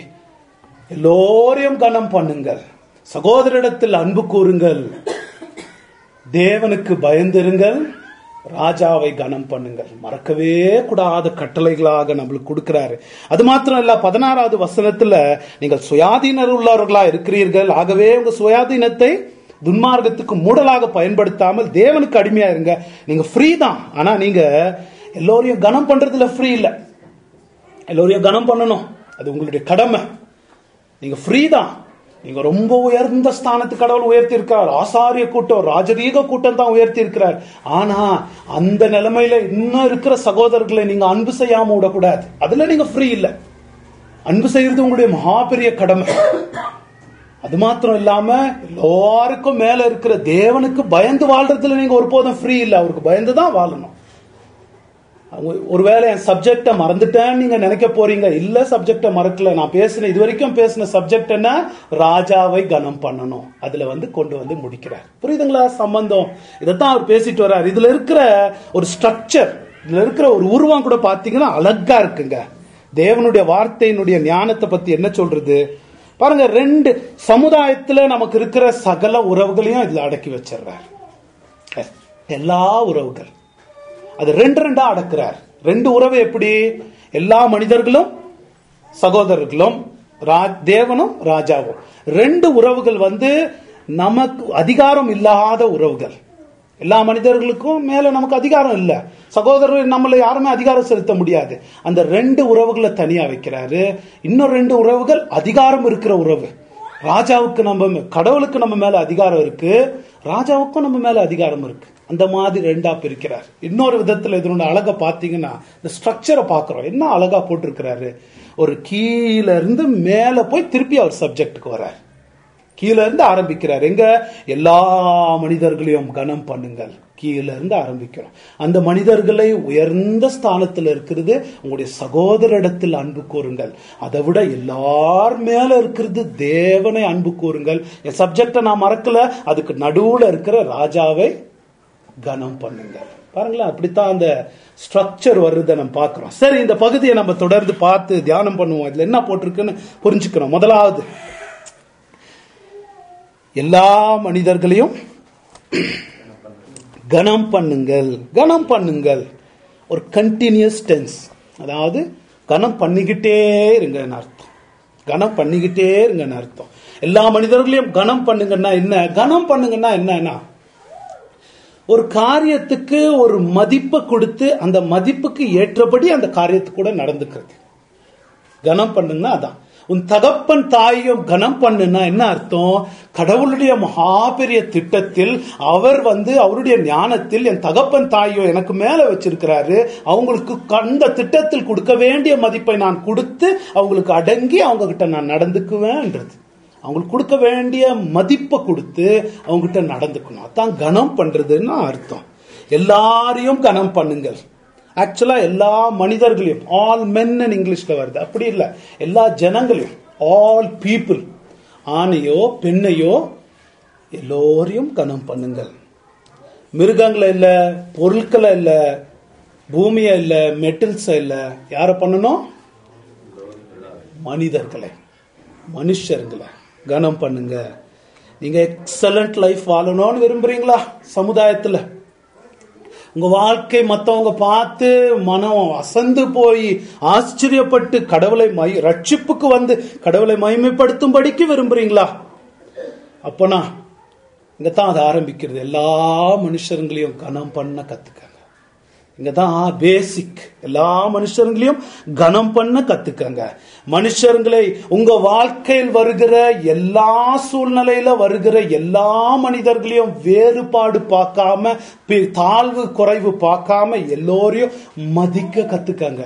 எல்லோரையும் கனம் பண்ணுங்கள் சகோதரிடத்தில் அன்பு கூறுங்கள் தேவனுக்கு பயந்திருங்கள் ராஜாவை கனம் பண்ணுங்கள் மறக்கவே கூடாத கட்டளைகளாக நம்மளுக்கு கொடுக்கிறாரு அது மாத்திரம் இல்ல பதினாறாவது வசனத்துல நீங்கள் சுயாதீனர் உள்ளவர்களா இருக்கிறீர்கள் ஆகவே உங்க சுயாதீனத்தை துன்மார்க்கத்துக்கு மூடலாக பயன்படுத்தாமல் தேவனுக்கு அடிமையா இருங்க நீங்க ஃப்ரீ தான் ஆனா நீங்க எல்லோரையும் கனம் பண்றதுல ஃப்ரீ இல்ல எல்லோரையும் கனம் பண்ணணும் அது உங்களுடைய கடமை நீங்க ஃப்ரீ தான் நீங்க ரொம்ப உயர்ந்த ஸ்தானத்துக்கு கடவுள் உயர்த்தி இருக்கிறார் ஆசாரிய கூட்டம் ராஜரீக கூட்டம் தான் உயர்த்தி இருக்கிறார் ஆனா அந்த நிலைமையில இன்னும் இருக்கிற சகோதரர்களை நீங்க அன்பு செய்யாம விடக்கூடாது அதுல நீங்க ஃப்ரீ இல்ல அன்பு செய்யறது உங்களுடைய மகா பெரிய கடமை அது மாத்திரம் இல்லாம எல்லாருக்கும் மேல இருக்கிற தேவனுக்கு பயந்து வாழ்றதுல நீங்க ஒருபோதும் ஃப்ரீ இல்ல அவருக்கு பயந்து தான் வாழணும் அவங்க ஒருவேளை என் சப்ஜெக்ட மறந்துட்டேன்னு நீங்க நினைக்க போறீங்க இல்ல சப்ஜெக்ட மறக்கல நான் பேசின இது வரைக்கும் பேசின சப்ஜெக்ட் என்ன ராஜாவை கனம் பண்ணணும் அதுல வந்து கொண்டு வந்து முடிக்கிறார் புரியுதுங்களா சம்பந்தம் இதைத்தான் அவர் பேசிட்டு வர்றார் இதுல இருக்கிற ஒரு ஸ்ட்ரக்சர் இதுல இருக்கிற ஒரு உருவம் கூட பாத்தீங்கன்னா அழகா இருக்குங்க தேவனுடைய வார்த்தையினுடைய ஞானத்தை பத்தி என்ன சொல்றது பாருங்க ரெண்டு சமுதாயத்துல நமக்கு இருக்கிற சகல உறவுகளையும் இதுல அடக்கி வச்சிடுறார் எல்லா உறவுகள் அது ரெண்டு ரெண்டா அடக்குறார் ரெண்டு உறவு எப்படி எல்லா மனிதர்களும் சகோதரர்களும் ரா- தேவனும் ராஜாவும் ரெண்டு உறவுகள் வந்து நமக்கு அதிகாரம் இல்லாத உறவுகள் எல்லா மனிதர்களுக்கும் மேல நமக்கு அதிகாரம் இல்ல சகோதரர் நம்மள யாருமே அதிகாரம் செலுத்த முடியாது அந்த ரெண்டு உறவுகளை தனியா வைக்கிறாரு இன்னும் ரெண்டு உறவுகள் அதிகாரம் இருக்கிற உறவு ராஜாவுக்கு நம்ம மே- கடவுளுக்கு நம்ம மேல அதிகாரம் இருக்கு ராஜாவுக்கும் நம்ம மேல அதிகாரம் இருக்கு அந்த மாதிரி ரெண்டா பிரிக்கிறார் இன்னொரு விதத்துல இதனோட அழகை பாத்தீங்கன்னா இந்த ஸ்ட்ரக்சரை பாக்குறோம் என்ன அழகா போட்டிருக்கிறாரு ஒரு கீழ இருந்து மேல போய் திருப்பி அவர் சப்ஜெக்டுக்கு வர்றார் கீழ இருந்து ஆரம்பிக்கிறார் எங்க எல்லா மனிதர்களையும் கனம் பண்ணுங்கள் கீழ இருந்து ஆரம்பிக்கிறோம் அந்த மனிதர்களை உயர்ந்த ஸ்தானத்தில் இருக்கிறது உங்களுடைய சகோதரிடத்தில் அன்பு கூறுங்கள் அதை விட எல்லார் மேல இருக்கிறது தேவனை அன்பு கூறுங்கள் என் சப்ஜெக்டை நான் மறக்கல அதுக்கு நடுவுல இருக்கிற ராஜாவை கனம் பண்ணுங்கள் பாருங்களேன் அப்படித்தான் அந்த ஸ்ட்ரக்சர் வருதை நம்ம பார்க்கிறோம் சரி இந்த பகுதியை நம்ம தொடர்ந்து பார்த்து தியானம் பண்ணுவோம் இதுல என்ன போட்டிருக்குன்னு புரிஞ்சுக்கிறோம் முதலாவது எல்லா மனிதர்களையும் கனம் பண்ணுங்கள் கனம் பண்ணுங்கள் ஒரு கண்டினியூஸ் டென்ஸ் அதாவது கனம் பண்ணிக்கிட்டே இருங்கன்னு அர்த்தம் கனம் பண்ணிக்கிட்டே இருங்கன்னு அர்த்தம் எல்லா மனிதர்களையும் கனம் பண்ணுங்கன்னா என்ன கனம் பண்ணுங்கன்னா என்னன்னா ஒரு காரியத்துக்கு ஒரு மதிப்பை கொடுத்து அந்த மதிப்புக்கு ஏற்றபடி அந்த காரியத்துக்கு கூட நடந்துக்கிறது கனம் பண்ணுன்னா அதான் உன் தகப்பன் தாயையும் கனம் பண்ணுனா என்ன அர்த்தம் கடவுளுடைய மகா பெரிய திட்டத்தில் அவர் வந்து அவருடைய ஞானத்தில் என் தகப்பன் தாயோ எனக்கு மேல வச்சிருக்கிறாரு அவங்களுக்கு அந்த திட்டத்தில் கொடுக்க வேண்டிய மதிப்பை நான் கொடுத்து அவங்களுக்கு அடங்கி அவங்க கிட்ட நான் நடந்துக்குவேன்றது அவங்களுக்கு கொடுக்க வேண்டிய மதிப்பை கொடுத்து அவங்க கிட்ட நடந்துக்கணும் அதான் கனம் பண்றதுன்னு அர்த்தம் எல்லாரையும் கனம் பண்ணுங்கள் ஆக்சுவலா எல்லா மனிதர்களையும் ஆல் மென் இங்கிலீஷ்ல வருது அப்படி இல்ல எல்லா ஜனங்களையும் ஆல் பீப்புள் ஆணையோ பெண்ணையோ எல்லோரையும் கனம் பண்ணுங்கள் மிருகங்களை இல்ல பொருட்களை இல்ல பூமியை இல்ல மெட்டல்ஸை இல்ல யார பண்ணணும் மனிதர்களை மனுஷர்களை கனம் பண்ணுங்க நீங்க எக்ஸலண்ட் லைஃப் வாழணும்னு விரும்புறீங்களா சமுதாயத்துல உங்க வாழ்க்கை மத்தவங்க பார்த்து மனம் அசந்து போய் ஆச்சரியப்பட்டு கடவுளை மை ரட்சிப்புக்கு வந்து கடவுளை மகிமைப்படுத்தும்படிக்கு விரும்புறீங்களா அப்பனா இங்க தான் அது ஆரம்பிக்கிறது எல்லா மனுஷருங்களையும் கனம் பண்ண கத்துக்கங்க இங்க தான் பேசிக் எல்லா மனுஷருங்களையும் கனம் பண்ண கத்துக்கங்க மனுஷருங்களை உங்க வாழ்க்கையில் வருகிற எல்லா சூழ்நிலையில வருகிற எல்லா மனிதர்களையும் வேறுபாடு பார்க்காம பி- தாழ்வு குறைவு பார்க்காம எல்லோரையும் மதிக்க கத்துக்கங்க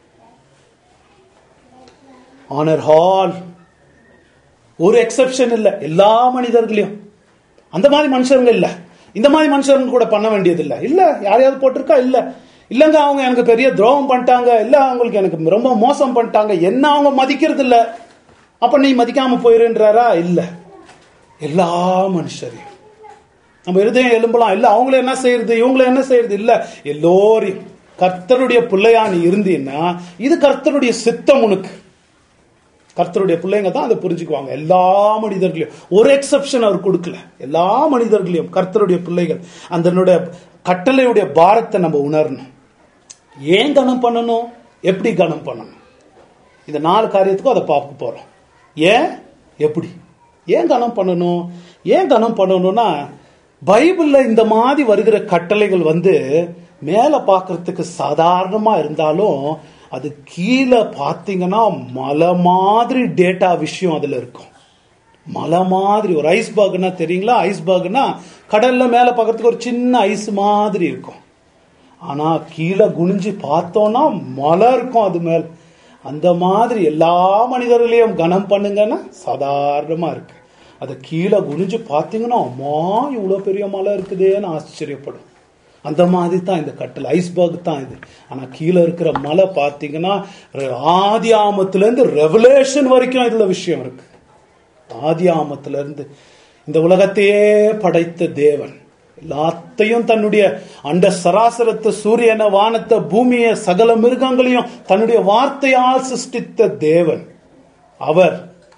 ஆனர் ஹால் ஒரு எக்ஸெப்ஷன் இல்ல எல்லா மனிதர்களையும் அந்த மாதிரி மனுஷருங்க இல்ல இந்த மாதிரி மனுஷருங்க கூட பண்ண வேண்டியது இல்ல இல்ல யாரையாவது போட்டிருக்கா இல்ல இல்லங்க அவங்க எனக்கு பெரிய துரோகம் பண்ணிட்டாங்க இல்ல அவங்களுக்கு எனக்கு ரொம்ப மோசம் பண்ணிட்டாங்க என்ன அவங்க மதிக்கிறது இல்ல அப்ப நீ மதிக்காம போயிருன்றாரா இல்ல எல்லா மனுஷரையும் நம்ம இருதயம் எழும்பலாம் இல்ல அவங்கள என்ன செய்யறது இவங்கள என்ன செய்யறது இல்ல எல்லோரையும் கர்த்தருடைய பிள்ளையா நீ இருந்தீன்னா இது கர்த்தருடைய சித்தம் உனக்கு கர்த்தருடைய பிள்ளைங்க தான் அதை புரிஞ்சுக்குவாங்க எல்லா மனிதர்களையும் ஒரு எக்ஸெப்ஷன் அவர் கொடுக்கல எல்லா மனிதர்களையும் கர்த்தருடைய பிள்ளைகள் அந்த கட்டளையுடைய பாரத்தை நம்ம உணரணும் ஏன் கனம் பண்ணணும் எப்படி கனம் பண்ணணும் இந்த நாலு காரியத்துக்கும் அதை பார்க்க போறோம் ஏன் எப்படி ஏன் கனம் பண்ணணும் ஏன் கனம் பண்ணணும்னா பைபிள்ல இந்த மாதிரி வருகிற கட்டளைகள் வந்து மேல பார்க்கறதுக்கு சாதாரணமா இருந்தாலும் அது கீழே பார்த்தீங்கன்னா மலை மாதிரி டேட்டா விஷயம் அதுல இருக்கும் மலை மாதிரி ஒரு ஐஸ்பர்க்னா தெரியுங்களா ஐஸ்பர்க்னா கடல்ல மேல பார்க்கறதுக்கு ஒரு சின்ன ஐஸ் மாதிரி இருக்கும் ஆனா கீழே குனிஞ்சு பார்த்தோம்னா மலை இருக்கும் அது மேல் அந்த மாதிரி எல்லா மனிதர்களையும் கனம் பண்ணுங்கன்னா சாதாரணமா இருக்கு அதை கீழே குனிஞ்சு பார்த்தீங்கன்னா அம்மா இவ்வளோ பெரிய மலை இருக்குதேன்னு ஆச்சரியப்படும் அந்த மாதிரி தான் இந்த கட்டல் ஐஸ்பர்க் தான் இது ஆனா கீழே இருக்கிற மலை பார்த்தீங்கன்னா ஆதி ஆமத்துல ரெவலேஷன் வரைக்கும் இதுல விஷயம் இருக்கு ஆதி ஆமத்துல இருந்து இந்த உலகத்தையே படைத்த தேவன் எல்லாத்தையும் தன்னுடைய அண்ட சராசரத்தை சூரியனை வானத்தை பூமியை சகல மிருகங்களையும் தன்னுடைய வார்த்தையால் சிருஷ்டித்த தேவன் அவர்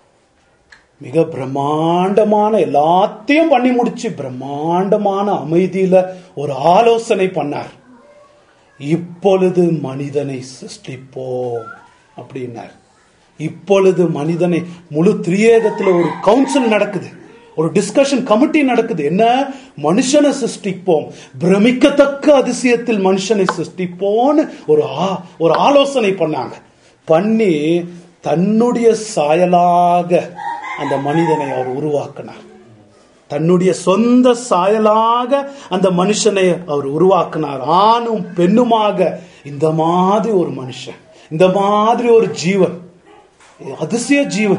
மிக பிரம்மாண்டமான எல்லாத்தையும் பண்ணி முடிச்சு பிரம்மாண்டமான அமைதியில ஒரு ஆலோசனை பண்ணார் இப்பொழுது மனிதனை சிருஷ்டிப்போம் அப்படின்னார் இப்பொழுது மனிதனை முழு திரியேகத்துல ஒரு கவுன்சில் நடக்குது ஒரு டிஸ்கஷன் கமிட்டி நடக்குது என்ன மனுஷனை சிருஷ்டிப்போம் பிரமிக்கத்தக்க அதிசயத்தில் மனுஷனை சிருஷ்டிப்போம்னு ஒரு ஒரு ஆலோசனை பண்ணாங்க பண்ணி தன்னுடைய சாயலாக அந்த மனிதனை அவர் உருவாக்கினார் தன்னுடைய சொந்த சாயலாக அந்த மனுஷனை அவர் உருவாக்கினார் ஆணும் பெண்ணுமாக இந்த மாதிரி ஒரு மனுஷன் இந்த மாதிரி ஒரு ஜீவன் அதிசய ஜீவன்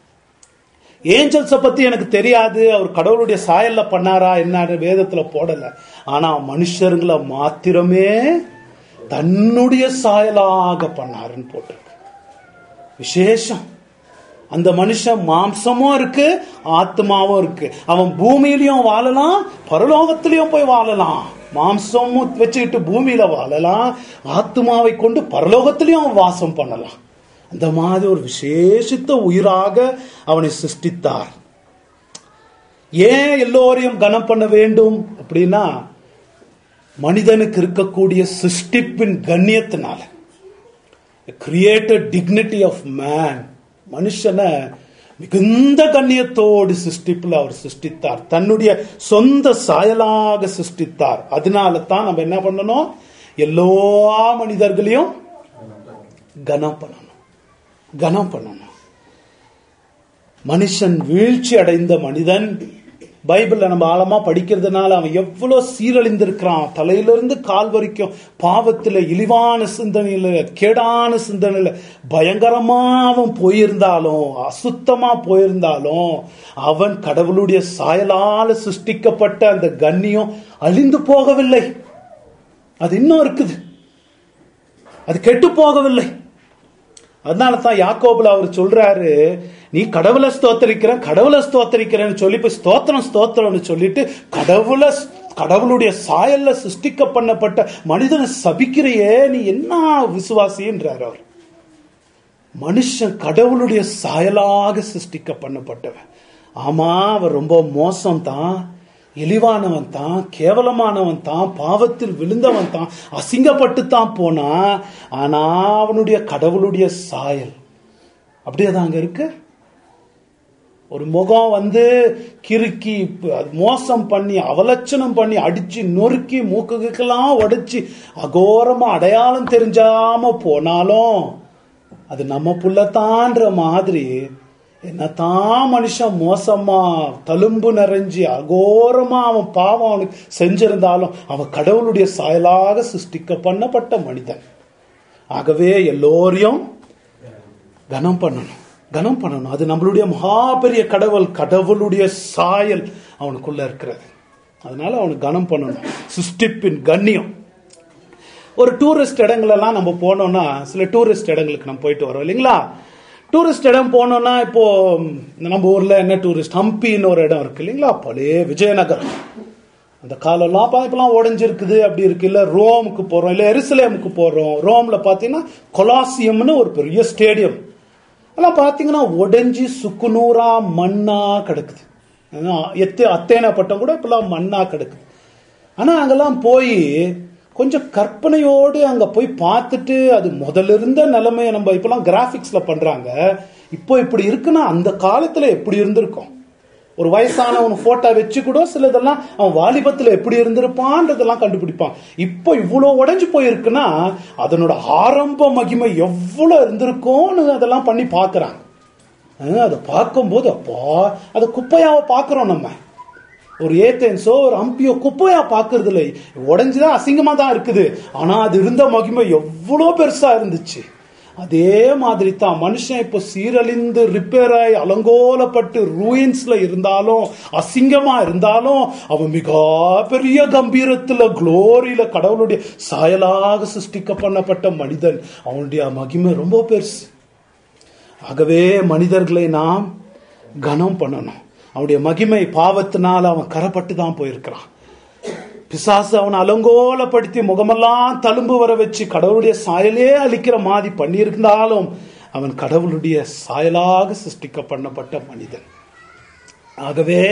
ஏஞ்சல்ஸ பத்தி எனக்கு தெரியாது அவர் கடவுளுடைய சாயல்ல பண்ணாரா என்ன வேதத்துல போடல ஆனா மனுஷருங்களை மாத்திரமே தன்னுடைய சாயலாக பண்ணாருன்னு போட்டிருக்கு விசேஷம் அந்த மனுஷன் மாம்சமும் இருக்கு ஆத்மாவும் இருக்கு அவன் பூமியிலையும் வாழலாம் பரலோகத்திலையும் போய் வாழலாம் மாம்சமும் வச்சுக்கிட்டு பூமியில வாழலாம் ஆத்மாவை கொண்டு பரலோகத்திலையும் அவன் வாசம் பண்ணலாம் அந்த மாதிரி ஒரு விசேஷித்த உயிராக அவனை சிருஷ்டித்தார் ஏன் எல்லோரையும் கனம் பண்ண வேண்டும் அப்படின்னா மனிதனுக்கு இருக்கக்கூடிய சிருஷ்டிப்பின் கண்ணியத்தினால கிரியேட்டட் டிக்னிட்டி ஆஃப் மேன் மனுஷனை மிகுந்த கண்ணியத்தோடு சிருஷ்டிப்பில் அவர் சிருஷ்டித்தார் தன்னுடைய சொந்த சாயலாக சிருஷ்டித்தார் அதனால தான் நம்ம என்ன பண்ணணும் எல்லா மனிதர்களையும் கனம் பண்ணணும் கனம் பண்ணணும் மனுஷன் வீழ்ச்சி அடைந்த மனிதன் பைபிள்ல நம்ம ஆழமா படிக்கிறதுனால அவன் எவ்வளவு சீரழிந்திருக்கிறான் தலையிலிருந்து கால் வரைக்கும் பாவத்துல இழிவான சிந்தனையில கேடான சிந்தனையில பயங்கரமா அவன் போயிருந்தாலும் அசுத்தமா போயிருந்தாலும் அவன் கடவுளுடைய சாயலால சிருஷ்டிக்கப்பட்ட அந்த கண்ணியம் அழிந்து போகவில்லை அது இன்னும் இருக்குது அது கெட்டு போகவில்லை அதனால தான் யாக்கோபுல அவர் சொல்றாரு நீ கடவுளை ஸ்தோத்தரிக்கிற கடவுளை ஸ்தோத்தரிக்கிறேன்னு சொல்லி போய் ஸ்தோத்திரம் ஸ்தோத்திரம்னு சொல்லிட்டு கடவுளை கடவுளுடைய சாயல்ல சிருஷ்டிக்க பண்ணப்பட்ட மனிதனை சபிக்கிறையே நீ என்ன விசுவாசின்றார் அவர் மனுஷன் கடவுளுடைய சாயலாக சிருஷ்டிக்க பண்ணப்பட்டவன் ஆமா அவர் ரொம்ப மோசம் தான் இழிவானவன் தான் கேவலமானவன் தான் பாவத்தில் விழுந்தவன் தான் அசிங்கப்பட்டு தான் போனா ஆனா அவனுடைய கடவுளுடைய சாயல் அப்படியே தான் அங்க இருக்கு ஒரு முகம் வந்து கிறுக்கி மோசம் பண்ணி அவலட்சணம் பண்ணி அடிச்சு நொறுக்கி மூக்குக்கெல்லாம் உடைச்சு அகோரமா அடையாளம் தெரிஞ்சாம போனாலும் அது நம்ம புள்ளத்தான்ற மாதிரி என்னதான் மனுஷன் மோசமா தழும்பு நிறைஞ்சி அகோரமா அவன் பாவம் அவனுக்கு செஞ்சிருந்தாலும் அவன் கடவுளுடைய சாயலாக சிருஷ்டிக்க பண்ணப்பட்ட மனிதன் ஆகவே எல்லோரையும் கனம் பண்ணணும் கனம் பண்ணணும் அது நம்மளுடைய மகா பெரிய கடவுள் கடவுளுடைய சாயல் அவனுக்குள்ள இருக்கிறது அதனால அவனுக்கு கனம் பண்ணணும் சிருஷ்டிப்பின் கண்ணியம் ஒரு டூரிஸ்ட் இடங்களெல்லாம் நம்ம போனோம்னா சில டூரிஸ்ட் இடங்களுக்கு நம்ம போயிட்டு வரோம் இல்லைங்களா டூரிஸ்ட் இடம் போனோம்னா இப்போ நம்ம ஊர்ல என்ன டூரிஸ்ட் ஹம்பின்னு ஒரு இடம் இருக்கு இல்லைங்களா பழைய விஜயநகரம் அந்த காலம்லாம் இப்பெல்லாம் உடஞ்சிருக்குது அப்படி இருக்கு இல்ல ரோமுக்கு போறோம் இல்ல எருசலேமுக்கு போறோம் ரோம்ல பாத்தீங்கன்னா கொலாசியம்னு ஒரு பெரிய ஸ்டேடியம் அதெல்லாம் பார்த்தீங்கன்னா உடைஞ்சி சுக்குநூறா மண்ணா கிடக்குது அதான் எத்தே அத்தேன பட்டம் கூட இப்பெல்லாம் மண்ணா கிடக்குது ஆனா அங்கெல்லாம் போய் கொஞ்சம் கற்பனையோடு அங்க போய் பார்த்துட்டு அது முதல்ல இருந்த நிலைமையை நம்ம இப்பெல்லாம் கிராபிக்ஸ்ல பண்றாங்க இப்போ இப்படி இருக்குன்னா அந்த காலத்துல எப்படி இருந்திருக்கும் ஒரு வயசானவன் போட்டோ வச்சு கூட சிலதெல்லாம் அவன் வாலிபத்துல எப்படி இருந்திருப்பான்றதெல்லாம் கண்டுபிடிப்பான் இப்போ இவ்வளவு உடைஞ்சு போயிருக்குன்னா அதனோட ஆரம்ப மகிமை எவ்வளவு இருந்திருக்கும்னு அதெல்லாம் பண்ணி பாக்குறாங்க அஹ் அதை பார்க்கும்போது அப்பா அதை குப்பையாவை பார்க்கிறோம் நம்ம ஒரு ஏத்தேன்ஸோ ஒரு அம்பியோ குப்பையா பாக்குறது இல்லை உடைஞ்சுதான் அசிங்கமா தான் இருக்குது ஆனா அது இருந்த மகிமை எவ்வளவு பெருசா இருந்துச்சு அதே மாதிரி தான் மனுஷன் இப்போ சீரழிந்து ரிப்பேர் ஆகி அலங்கோலப்பட்டு ரூயின்ஸ்ல இருந்தாலும் அசிங்கமா இருந்தாலும் அவன் மிக பெரிய கம்பீரத்துல குளோரியில கடவுளுடைய சாயலாக சிருஷ்டிக்க பண்ணப்பட்ட மனிதன் அவனுடைய மகிமை ரொம்ப பெருசு ஆகவே மனிதர்களை நாம் கனம் பண்ணணும் அவனுடைய மகிமை பாவத்தினால் அவன் கரப்பட்டு தான் போயிருக்கிறான் பிசாசு அவனை அலங்கோலப்படுத்தி முகமெல்லாம் தழும்பு வர வச்சு கடவுளுடைய சாயலே அழிக்கிற மாதிரி பண்ணியிருந்தாலும் அவன் கடவுளுடைய சாயலாக சிருஷ்டிக்க பண்ணப்பட்ட மனிதன் ஆகவே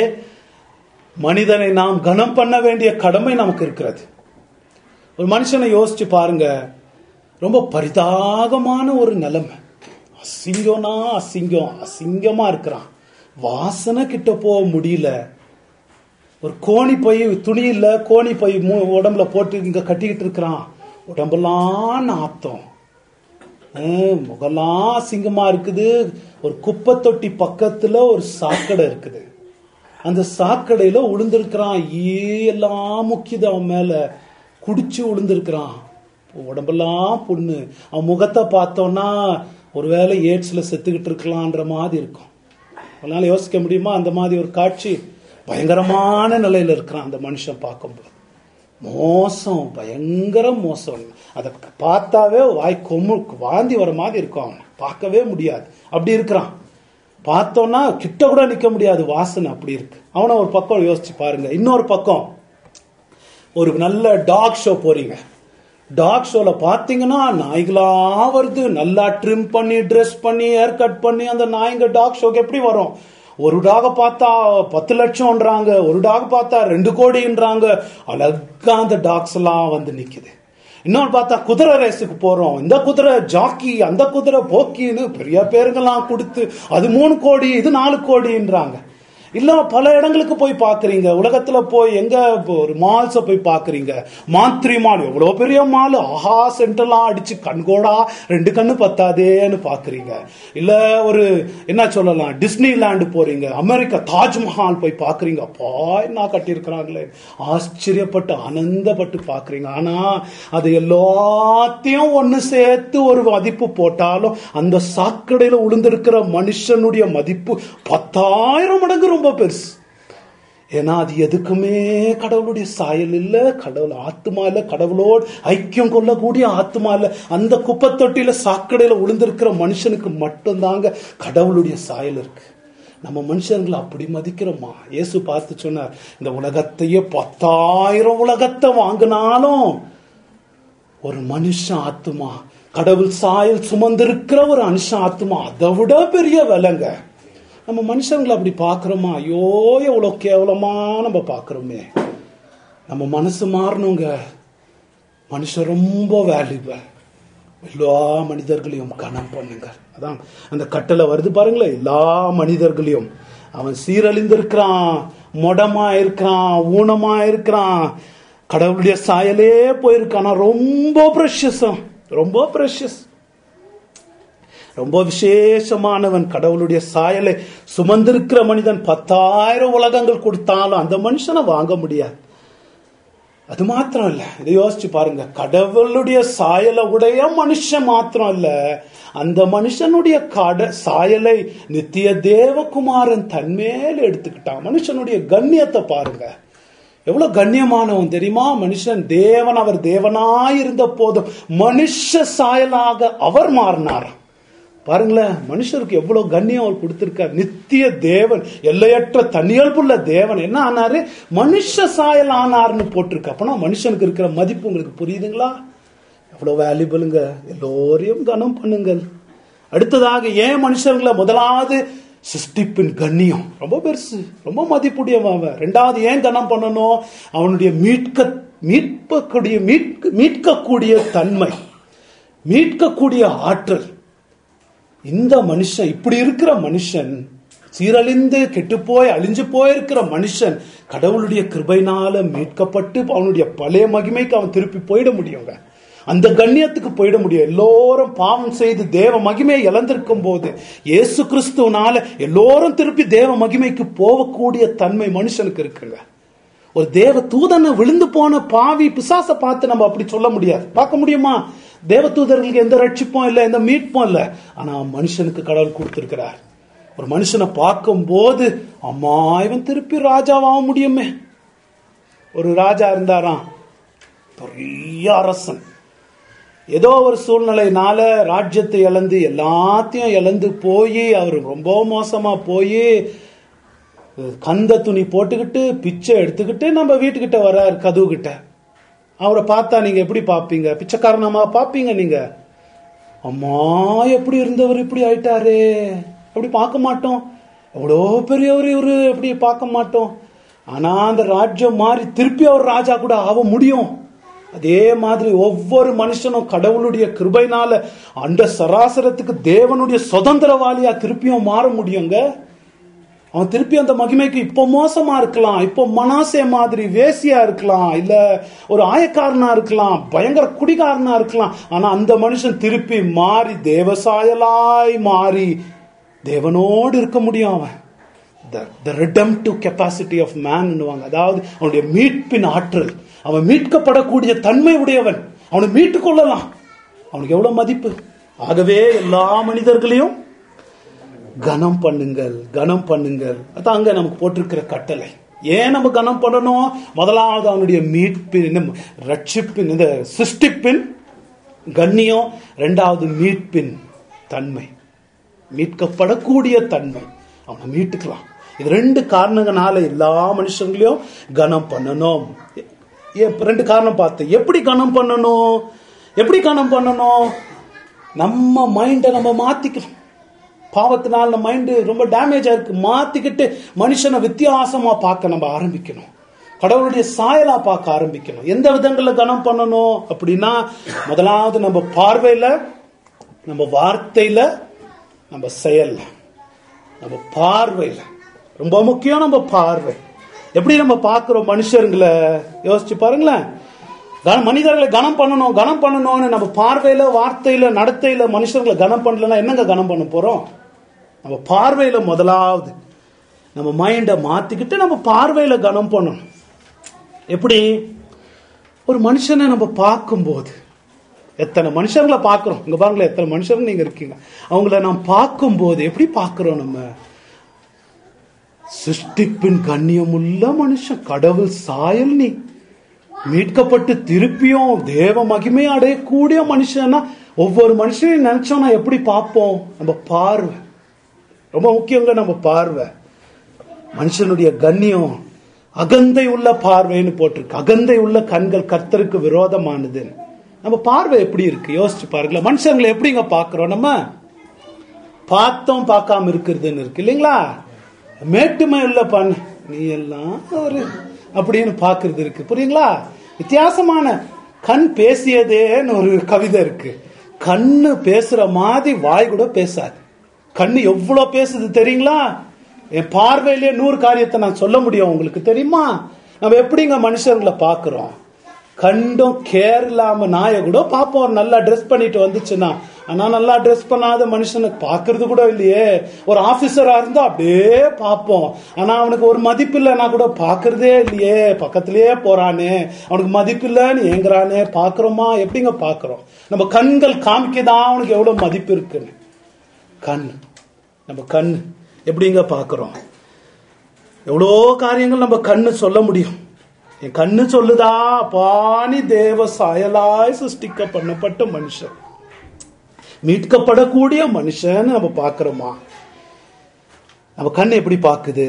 மனிதனை நாம் கனம் பண்ண வேண்டிய கடமை நமக்கு இருக்கிறது ஒரு மனுஷனை யோசிச்சு பாருங்க ரொம்ப பரிதாகமான ஒரு நிலைமை அசிங்கம்னா அசிங்கம் அசிங்கமா இருக்கிறான் வாசனை கிட்ட போக முடியல ஒரு கோணி பை துணி இல்ல கோணி பை மூ- உடம்புல போட்டு இங்க கட்டிக்கிட்டு இருக்கிறான் உடம்பெல்லாம் நாத்தம் ஹம், முகெல்லாம் அசிங்கமா இருக்குது ஒரு குப்பை தொட்டி பக்கத்துல ஒரு சாக்கடை இருக்குது அந்த சாக்கடையில உளுந்திருக்கிறான் ஈ எல்லாம் முக்கியது அவன் மேல குடிச்சு உளுந்திருக்கிறான் உடம்பெல்லாம் புண்ணு அவன் முகத்தை பார்த்தோன்னா ஒருவேளை ஏட்ஸ்ல செத்துக்கிட்டு இருக்கலான்ற மாதிரி இருக்கும் அதனால யோசிக்க முடியுமா அந்த மாதிரி ஒரு காட்சி பயங்கரமான நிலையில இருக்கிறான் அந்த மனுஷன் பார்க்கும்போது மோசம் பயங்கர மோசம் அதை பார்த்தாவே வாய் கொம்மு வாந்தி வர மாதிரி இருக்கும் அவன் பார்க்கவே முடியாது அப்படி இருக்கிறான் பார்த்தோன்னா கிட்ட கூட நிக்க முடியாது வாசனை அப்படி இருக்கு அவனை ஒரு பக்கம் யோசிச்சு பாருங்க இன்னொரு பக்கம் ஒரு நல்ல டாக் ஷோ போறீங்க டாக் ஷோல பாத்தீங்கன்னா நாய்களா வருது நல்லா ட்ரிம் பண்ணி ட்ரெஸ் பண்ணி ஹேர் கட் பண்ணி அந்த நாய்ங்க டாக் ஷோக்கு எப்படி வரும் ஒரு டாக பார்த்தா பத்து லட்சம்ன்றாங்க ஒரு டாக் பார்த்தா ரெண்டு கோடின்றாங்க அழகா அந்த டாக்ஸ் எல்லாம் வந்து நிக்குது இன்னொன்று பார்த்தா குதிரை ரேஸுக்கு போறோம் இந்த குதிரை ஜாக்கி அந்த குதிரை போக்கின்னு பெரிய பேருங்கெல்லாம் கொடுத்து அது மூணு கோடி இது நாலு கோடின்றாங்க இல்ல பல இடங்களுக்கு போய் பாக்குறீங்க உலகத்துல போய் எங்க இப்போ ஒரு மால்ஸ போய் பாக்குறீங்க மாந்திரி மால் எவ்வளவு பெரிய மால் ஆஹா சென்டர்லாம் அடிச்சு கண்கோடா ரெண்டு கண்ணு பத்தாதேன்னு பாக்குறீங்க இல்ல ஒரு என்ன சொல்லலாம் டிஸ்னி லேண்ட் போறீங்க அமெரிக்கா தாஜ்மஹால் போய் பாக்குறீங்க அப்பா என்ன கட்டியிருக்கிறாங்களே ஆச்சரியப்பட்டு ஆனந்தப்பட்டு பாக்குறீங்க ஆனா அது எல்லாத்தையும் ஒண்ணு சேர்த்து ஒரு மதிப்பு போட்டாலும் அந்த சாக்கடையில உளுந்திருக்கிற மனுஷனுடைய மதிப்பு பத்தாயிரம் மடங்கு ரொம்ப பெருசு ஏன்னா அது எதுக்குமே கடவுளுடைய சாயல் இல்ல கடவுள் ஆத்மா இல்ல கடவுளோடு ஐக்கியம் கொள்ளக்கூடிய ஆத்மா இல்ல அந்த குப்பை தொட்டியில சாக்கடையில உளுந்திருக்கிற மனுஷனுக்கு மட்டும்தாங்க கடவுளுடைய சாயல் இருக்கு நம்ம மனுஷங்களை அப்படி மதிக்கிறோமா இயேசு பார்த்து சொன்னார் இந்த உலகத்தையே பத்தாயிரம் உலகத்தை வாங்கினாலும் ஒரு மனுஷன் ஆத்துமா கடவுள் சாயல் சுமந்திருக்கிற ஒரு மனுஷன் ஆத்துமா அதை விட பெரிய விலைங்க நம்ம மனுஷங்களை அப்படி பார்க்கிறோமா ஐயோ எவ்வளவு கேவலமா நம்ம பார்க்கிறோமே நம்ம மனசு மாறணுங்க மனுஷன் ரொம்ப வேல்யூபிள் எல்லா மனிதர்களையும் கனம் பண்ணுங்க அதான் அந்த கட்டளை வருது பாருங்களேன் எல்லா மனிதர்களையும் அவன் சீரழிந்திருக்கிறான் மொடமா இருக்கிறான் ஊனமா இருக்கிறான் கடவுளுடைய சாயலே போயிருக்கான் ஆனா ரொம்ப ப்ரெஷஸ் ரொம்ப ப்ரெஷஸ் ரொம்ப விசேஷமானவன் கடவுளுடைய சாயலை சுமந்திருக்கிற மனிதன் பத்தாயிரம் உலகங்கள் கொடுத்தாலும் அந்த மனுஷனை வாங்க முடியாது அது மாத்திரம் இல்ல இதை யோசிச்சு பாருங்க கடவுளுடைய சாயலை உடைய மனுஷன் மாத்திரம் இல்ல அந்த மனுஷனுடைய கட சாயலை நித்திய தேவகுமாரன் தன்மேல் எடுத்துக்கிட்டான் மனுஷனுடைய கண்ணியத்தை பாருங்க எவ்வளவு கண்ணியமானவன் தெரியுமா மனுஷன் தேவன் அவர் தேவனாய் இருந்த போதும் மனுஷ சாயலாக அவர் மாறினார் பாருங்களேன் மனுஷருக்கு எவ்வளவு கண்ணியம் அவர் கொடுத்திருக்கார் நித்திய தேவன் எல்லையற்ற தனியல்புள்ள தேவன் என்ன ஆனாரு மனுஷ சாயல் ஆனார்னு போட்டிருக்கு அப்பனா மனுஷனுக்கு இருக்கிற மதிப்பு உங்களுக்கு புரியுதுங்களா எவ்வளவு வேல்யூபிளுங்க எல்லோரையும் கனம் பண்ணுங்கள் அடுத்ததாக ஏன் மனுஷங்களை முதலாவது சிருஷ்டிப்பின் கண்ணியம் ரொம்ப பெருசு ரொம்ப மதிப்புடையவன் அவன் ரெண்டாவது ஏன் கனம் பண்ணணும் அவனுடைய மீட்க மீட்கக்கூடிய மீட்க மீட்கக்கூடிய தன்மை மீட்கக்கூடிய ஆற்றல் இந்த மனுஷன் இப்படி இருக்கிற மனுஷன் சீரழிந்து கெட்டுப்போய் அழிஞ்சு போயிருக்கிற மனுஷன் கடவுளுடைய கிருபைனால மீட்கப்பட்டு அவனுடைய பழைய மகிமைக்கு அவன் திருப்பி போயிட முடியுங்க அந்த கண்ணியத்துக்கு போயிட முடியும் எல்லோரும் பாவம் செய்து தேவ மகிமையை இழந்திருக்கும் போது இயேசு கிறிஸ்துவனால எல்லோரும் திருப்பி தேவ மகிமைக்கு போகக்கூடிய தன்மை மனுஷனுக்கு இருக்குங்க ஒரு தேவ தூதனை விழுந்து போன பாவி பிசாசை பார்த்து நம்ம அப்படி சொல்ல முடியாது பார்க்க முடியுமா தேவ தூதர்களுக்கு எந்த ரட்சிப்பும் இல்லை எந்த மீட்பும் இல்லை ஆனா மனுஷனுக்கு கடவுள் கொடுத்திருக்கிறார் ஒரு மனுஷனை பார்க்கும் போது அம்மா இவன் திருப்பி ராஜாவாக முடியுமே ஒரு ராஜா இருந்தாராம் பெரிய அரசன் ஏதோ ஒரு சூழ்நிலைனால ராஜ்யத்தை இழந்து எல்லாத்தையும் இழந்து போய் அவர் ரொம்ப மோசமா போய் கந்த துணி போட்டுக்கிட்டு பிச்சை எடுத்துக்கிட்டு நம்ம வீட்டுக்கிட்ட வர்றார் கதவு கிட்ட அவரை பார்த்தா நீங்க எப்படி பார்ப்பீங்க பிச்சைக்காரனமா பார்ப்பீங்க நீங்க அம்மா எப்படி இருந்தவர் இப்படி ஆயிட்டாரே அப்படி பார்க்க மாட்டோம் எவ்வளோ பெரியவர் இவரு அப்படி பார்க்க மாட்டோம் ஆனா அந்த ராஜ்யம் மாறி திருப்பி அவர் ராஜா கூட ஆக முடியும் அதே மாதிரி ஒவ்வொரு மனுஷனும் கடவுளுடைய கிருபைனால அந்த சராசரத்துக்கு தேவனுடைய சுதந்திரவாளியா திருப்பியும் மாற முடியுங்க அவன் திருப்பி அந்த மகிமைக்கு இப்போ மோசமா இருக்கலாம் இப்போ மனாசே மாதிரி வேசியா இருக்கலாம் இல்ல ஒரு ஆயக்காரனா இருக்கலாம் பயங்கர குடிகாரனா இருக்கலாம் ஆனா அந்த மனுஷன் திருப்பி மாறி தேவசாயலாய் மாறி தேவனோடு இருக்க முடியும் அவன் த ரிடம்டிவ் கெப்பாசிட்டி ஆஃப் மேன்னுவாங்க அதாவது அவனுடைய மீட்பின் ஆற்றல் அவன் மீட்கப்படக்கூடிய தன்மை உடையவன் அவனை மீட்டுக் கொள்ளலாம் அவனுக்கு எவ்வளவு மதிப்பு ஆகவே எல்லா மனிதர்களையும் கனம் பண்ணுங்கள் கனம் பண்ணுங்கள் அதான் அங்க நமக்கு போட்டிருக்கிற கட்டளை ஏன் நம்ம கனம் பண்ணணும் முதலாவது அவனுடைய மீட்பின் ரட்சிப்பின் இந்த சிருஷ்டிப்பின் கண்ணியம் ரெண்டாவது மீட்பின் தன்மை மீட்கப்படக்கூடிய தன்மை அவனை மீட்டுக்கலாம் இது ரெண்டு காரணங்களால எல்லா மனுஷங்களையும் கனம் பண்ணணும் ரெண்டு காரணம் பார்த்து எப்படி கனம் பண்ணணும் எப்படி கனம் பண்ணணும் நம்ம மைண்டை நம்ம மாத்திக்கணும் பாவத்தினால நம்ம மைண்டு ரொம்ப டேமேஜ் ஆயிருக்கு மாத்திக்கிட்டு மனுஷனை வித்தியாசமா பார்க்க நம்ம ஆரம்பிக்கணும் கடவுளுடைய சாயலா பார்க்க ஆரம்பிக்கணும் எந்த விதங்கள்ல கனம் பண்ணணும் அப்படின்னா முதலாவது நம்ம பார்வையில நம்ம வார்த்தையில நம்ம செயல்ல நம்ம பார்வையில ரொம்ப முக்கியம் நம்ம பார்வை எப்படி நம்ம பார்க்கிறோம் மனுஷருங்களை யோசிச்சு பாருங்களேன் மனிதர்களை கனம் பண்ணணும் கனம் பண்ணணும்னு நம்ம பார்வையில வார்த்தையில நடத்தையில மனுஷர்களை கனம் பண்ணலன்னா என்னங்க கனம் பண்ண போறோம் நம்ம பார்வையில முதலாவது நம்ம மைண்டை மாத்திக்கிட்டு நம்ம பார்வையில கனம் பண்ணணும் எப்படி ஒரு மனுஷனை நம்ம பார்க்கும்போது எத்தனை மனுஷங்களை பார்க்கிறோம் இங்க பாருங்களேன் எத்தனை மனுஷங்க நீங்க இருக்கீங்க அவங்கள நாம் பார்க்கும்போது எப்படி பார்க்கிறோம் நம்ம சிருஷ்டிப்பின் கண்ணியமுள்ள மனுஷன் கடவுள் சாயல் நீ மீட்கப்பட்டு திருப்பியும் தேவ மகிமை அடையக்கூடிய மனுஷனா ஒவ்வொரு மனுஷனையும் நினைச்சோம்னா எப்படி பார்ப்போம் நம்ம பார்வை ரொம்ப முக்கியங்க நம்ம பார்வை மனுஷனுடைய கண்ணியம் அகந்தை உள்ள பார்வைன்னு போட்டிருக்கு அகந்தை உள்ள கண்கள் கர்த்தருக்கு விரோதமானது நம்ம பார்வை எப்படி இருக்கு யோசிச்சு பாருங்களேன் மனுஷங்களை எப்படிங்க பாக்குறோம் நம்ம பார்த்தோம் பார்க்காம இருக்கிறதுன்னு இருக்கு இல்லைங்களா மேட்டுமை உள்ள பண்ண நீ எல்லாம் ஒரு அப்படின்னு பாக்குறது இருக்கு புரியுங்களா வித்தியாசமான கண் பேசியதேன்னு ஒரு கவிதை இருக்கு கண்ணு பேசுற மாதிரி வாய் கூட பேசாது கண்ணு எவ்வளவு பேசுது தெரியுங்களா என் பார்வையிலேயே நூறு காரியத்தை நான் சொல்ல முடியும் உங்களுக்கு தெரியுமா நம்ம எப்படிங்க மனுஷங்களை பாக்குறோம் கண்டும் கேர் இல்லாம நாயை கூட பார்ப்போம் நல்லா ட்ரெஸ் பண்ணிட்டு வந்துச்சுன்னா ஆனா நல்லா ட்ரெஸ் பண்ணாத மனுஷனை பாக்குறது கூட இல்லையே ஒரு ஆபீசரா இருந்தா அப்படியே பார்ப்போம் ஆனா அவனுக்கு ஒரு மதிப்பு இல்லைன்னா கூட பாக்குறதே இல்லையே பக்கத்திலேயே போறானே அவனுக்கு மதிப்பு இல்லைன்னு ஏங்குறானே பாக்குறோமா எப்படிங்க பாக்குறோம் நம்ம கண்கள் காமிக்கதான் அவனுக்கு எவ்வளவு மதிப்பு இருக்குன்னு கண் நம்ம கண் எப்படிங்க பாக்குறோம் எவ்வளோ காரியங்கள் நம்ம கண்ணு சொல்ல முடியும் என் கண்ணு சொல்லுதா பாணி தேவ சாயலாய் சிருஷ்டிக்க பண்ணப்பட்ட மனுஷன் மீட்கப்படக்கூடிய மனுஷன் நம்ம பாக்குறோமா நம்ம கண் எப்படி பாக்குது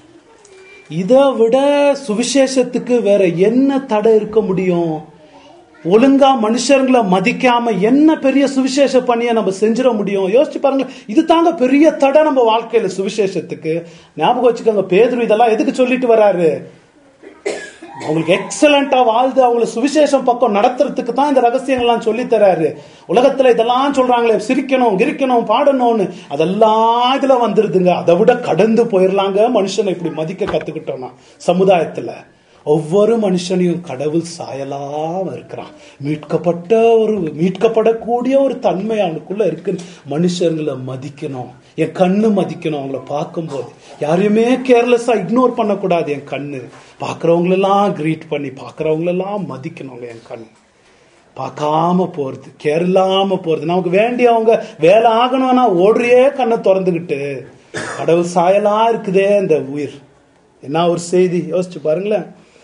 இதை விட சுவிசேஷத்துக்கு வேற என்ன தடை இருக்க முடியும் ஒழுங்கா மனுஷர்களை மதிக்காம என்ன பெரிய சுவிசேஷ பணியை நம்ம செஞ்சிட முடியும் யோசிச்சு பாருங்க இது தாங்க பெரிய தடை நம்ம வாழ்க்கையில சுவிசேஷத்துக்கு ஞாபகம் வச்சுக்கோங்க பேதுரு இதெல்லாம் எதுக்கு சொல்லிட்டு வராரு அவங்களுக்கு எக்ஸலண்டா வாழ்ந்து அவங்கள சுவிசேஷம் பக்கம் நடத்துறதுக்கு தான் இந்த ரகசியங்கள்லாம் சொல்லி தராரு உலகத்துல இதெல்லாம் சொல்றாங்களே சிரிக்கணும் கிரிக்கணும் பாடணும்னு அதெல்லாம் இதுல வந்துருதுங்க அதை விட கடந்து போயிடலாங்க மனுஷனை இப்படி மதிக்க கத்துக்கிட்டோம்னா சமுதாயத்துல ஒவ்வொரு மனுஷனையும் கடவுள் சாயலாம இருக்கிறான் மீட்கப்பட்ட ஒரு மீட்கப்படக்கூடிய ஒரு தன்மை அவனுக்குள்ள இருக்கு மனுஷங்களை மதிக்கணும் என் கண்ணு மதிக்கணும் அவங்கள பார்க்கும்போது யாரையுமே கேர்லெஸ்ஸா இக்னோர் பண்ணக்கூடாது என் கண்ணு பார்க்கறவங்களெல்லாம் கிரீட் பண்ணி பார்க்கறவங்களெல்லாம் மதிக்கணும் என் கண் பார்க்காம போறது கேர் இல்லாம போறது நமக்கு வேண்டியவங்க வேலை ஆகணும்னா ஓடுறியே கண்ணை திறந்துகிட்டு கடவுள் சாயலா இருக்குதே இந்த உயிர் என்ன ஒரு செய்தி யோசிச்சு பாருங்களேன்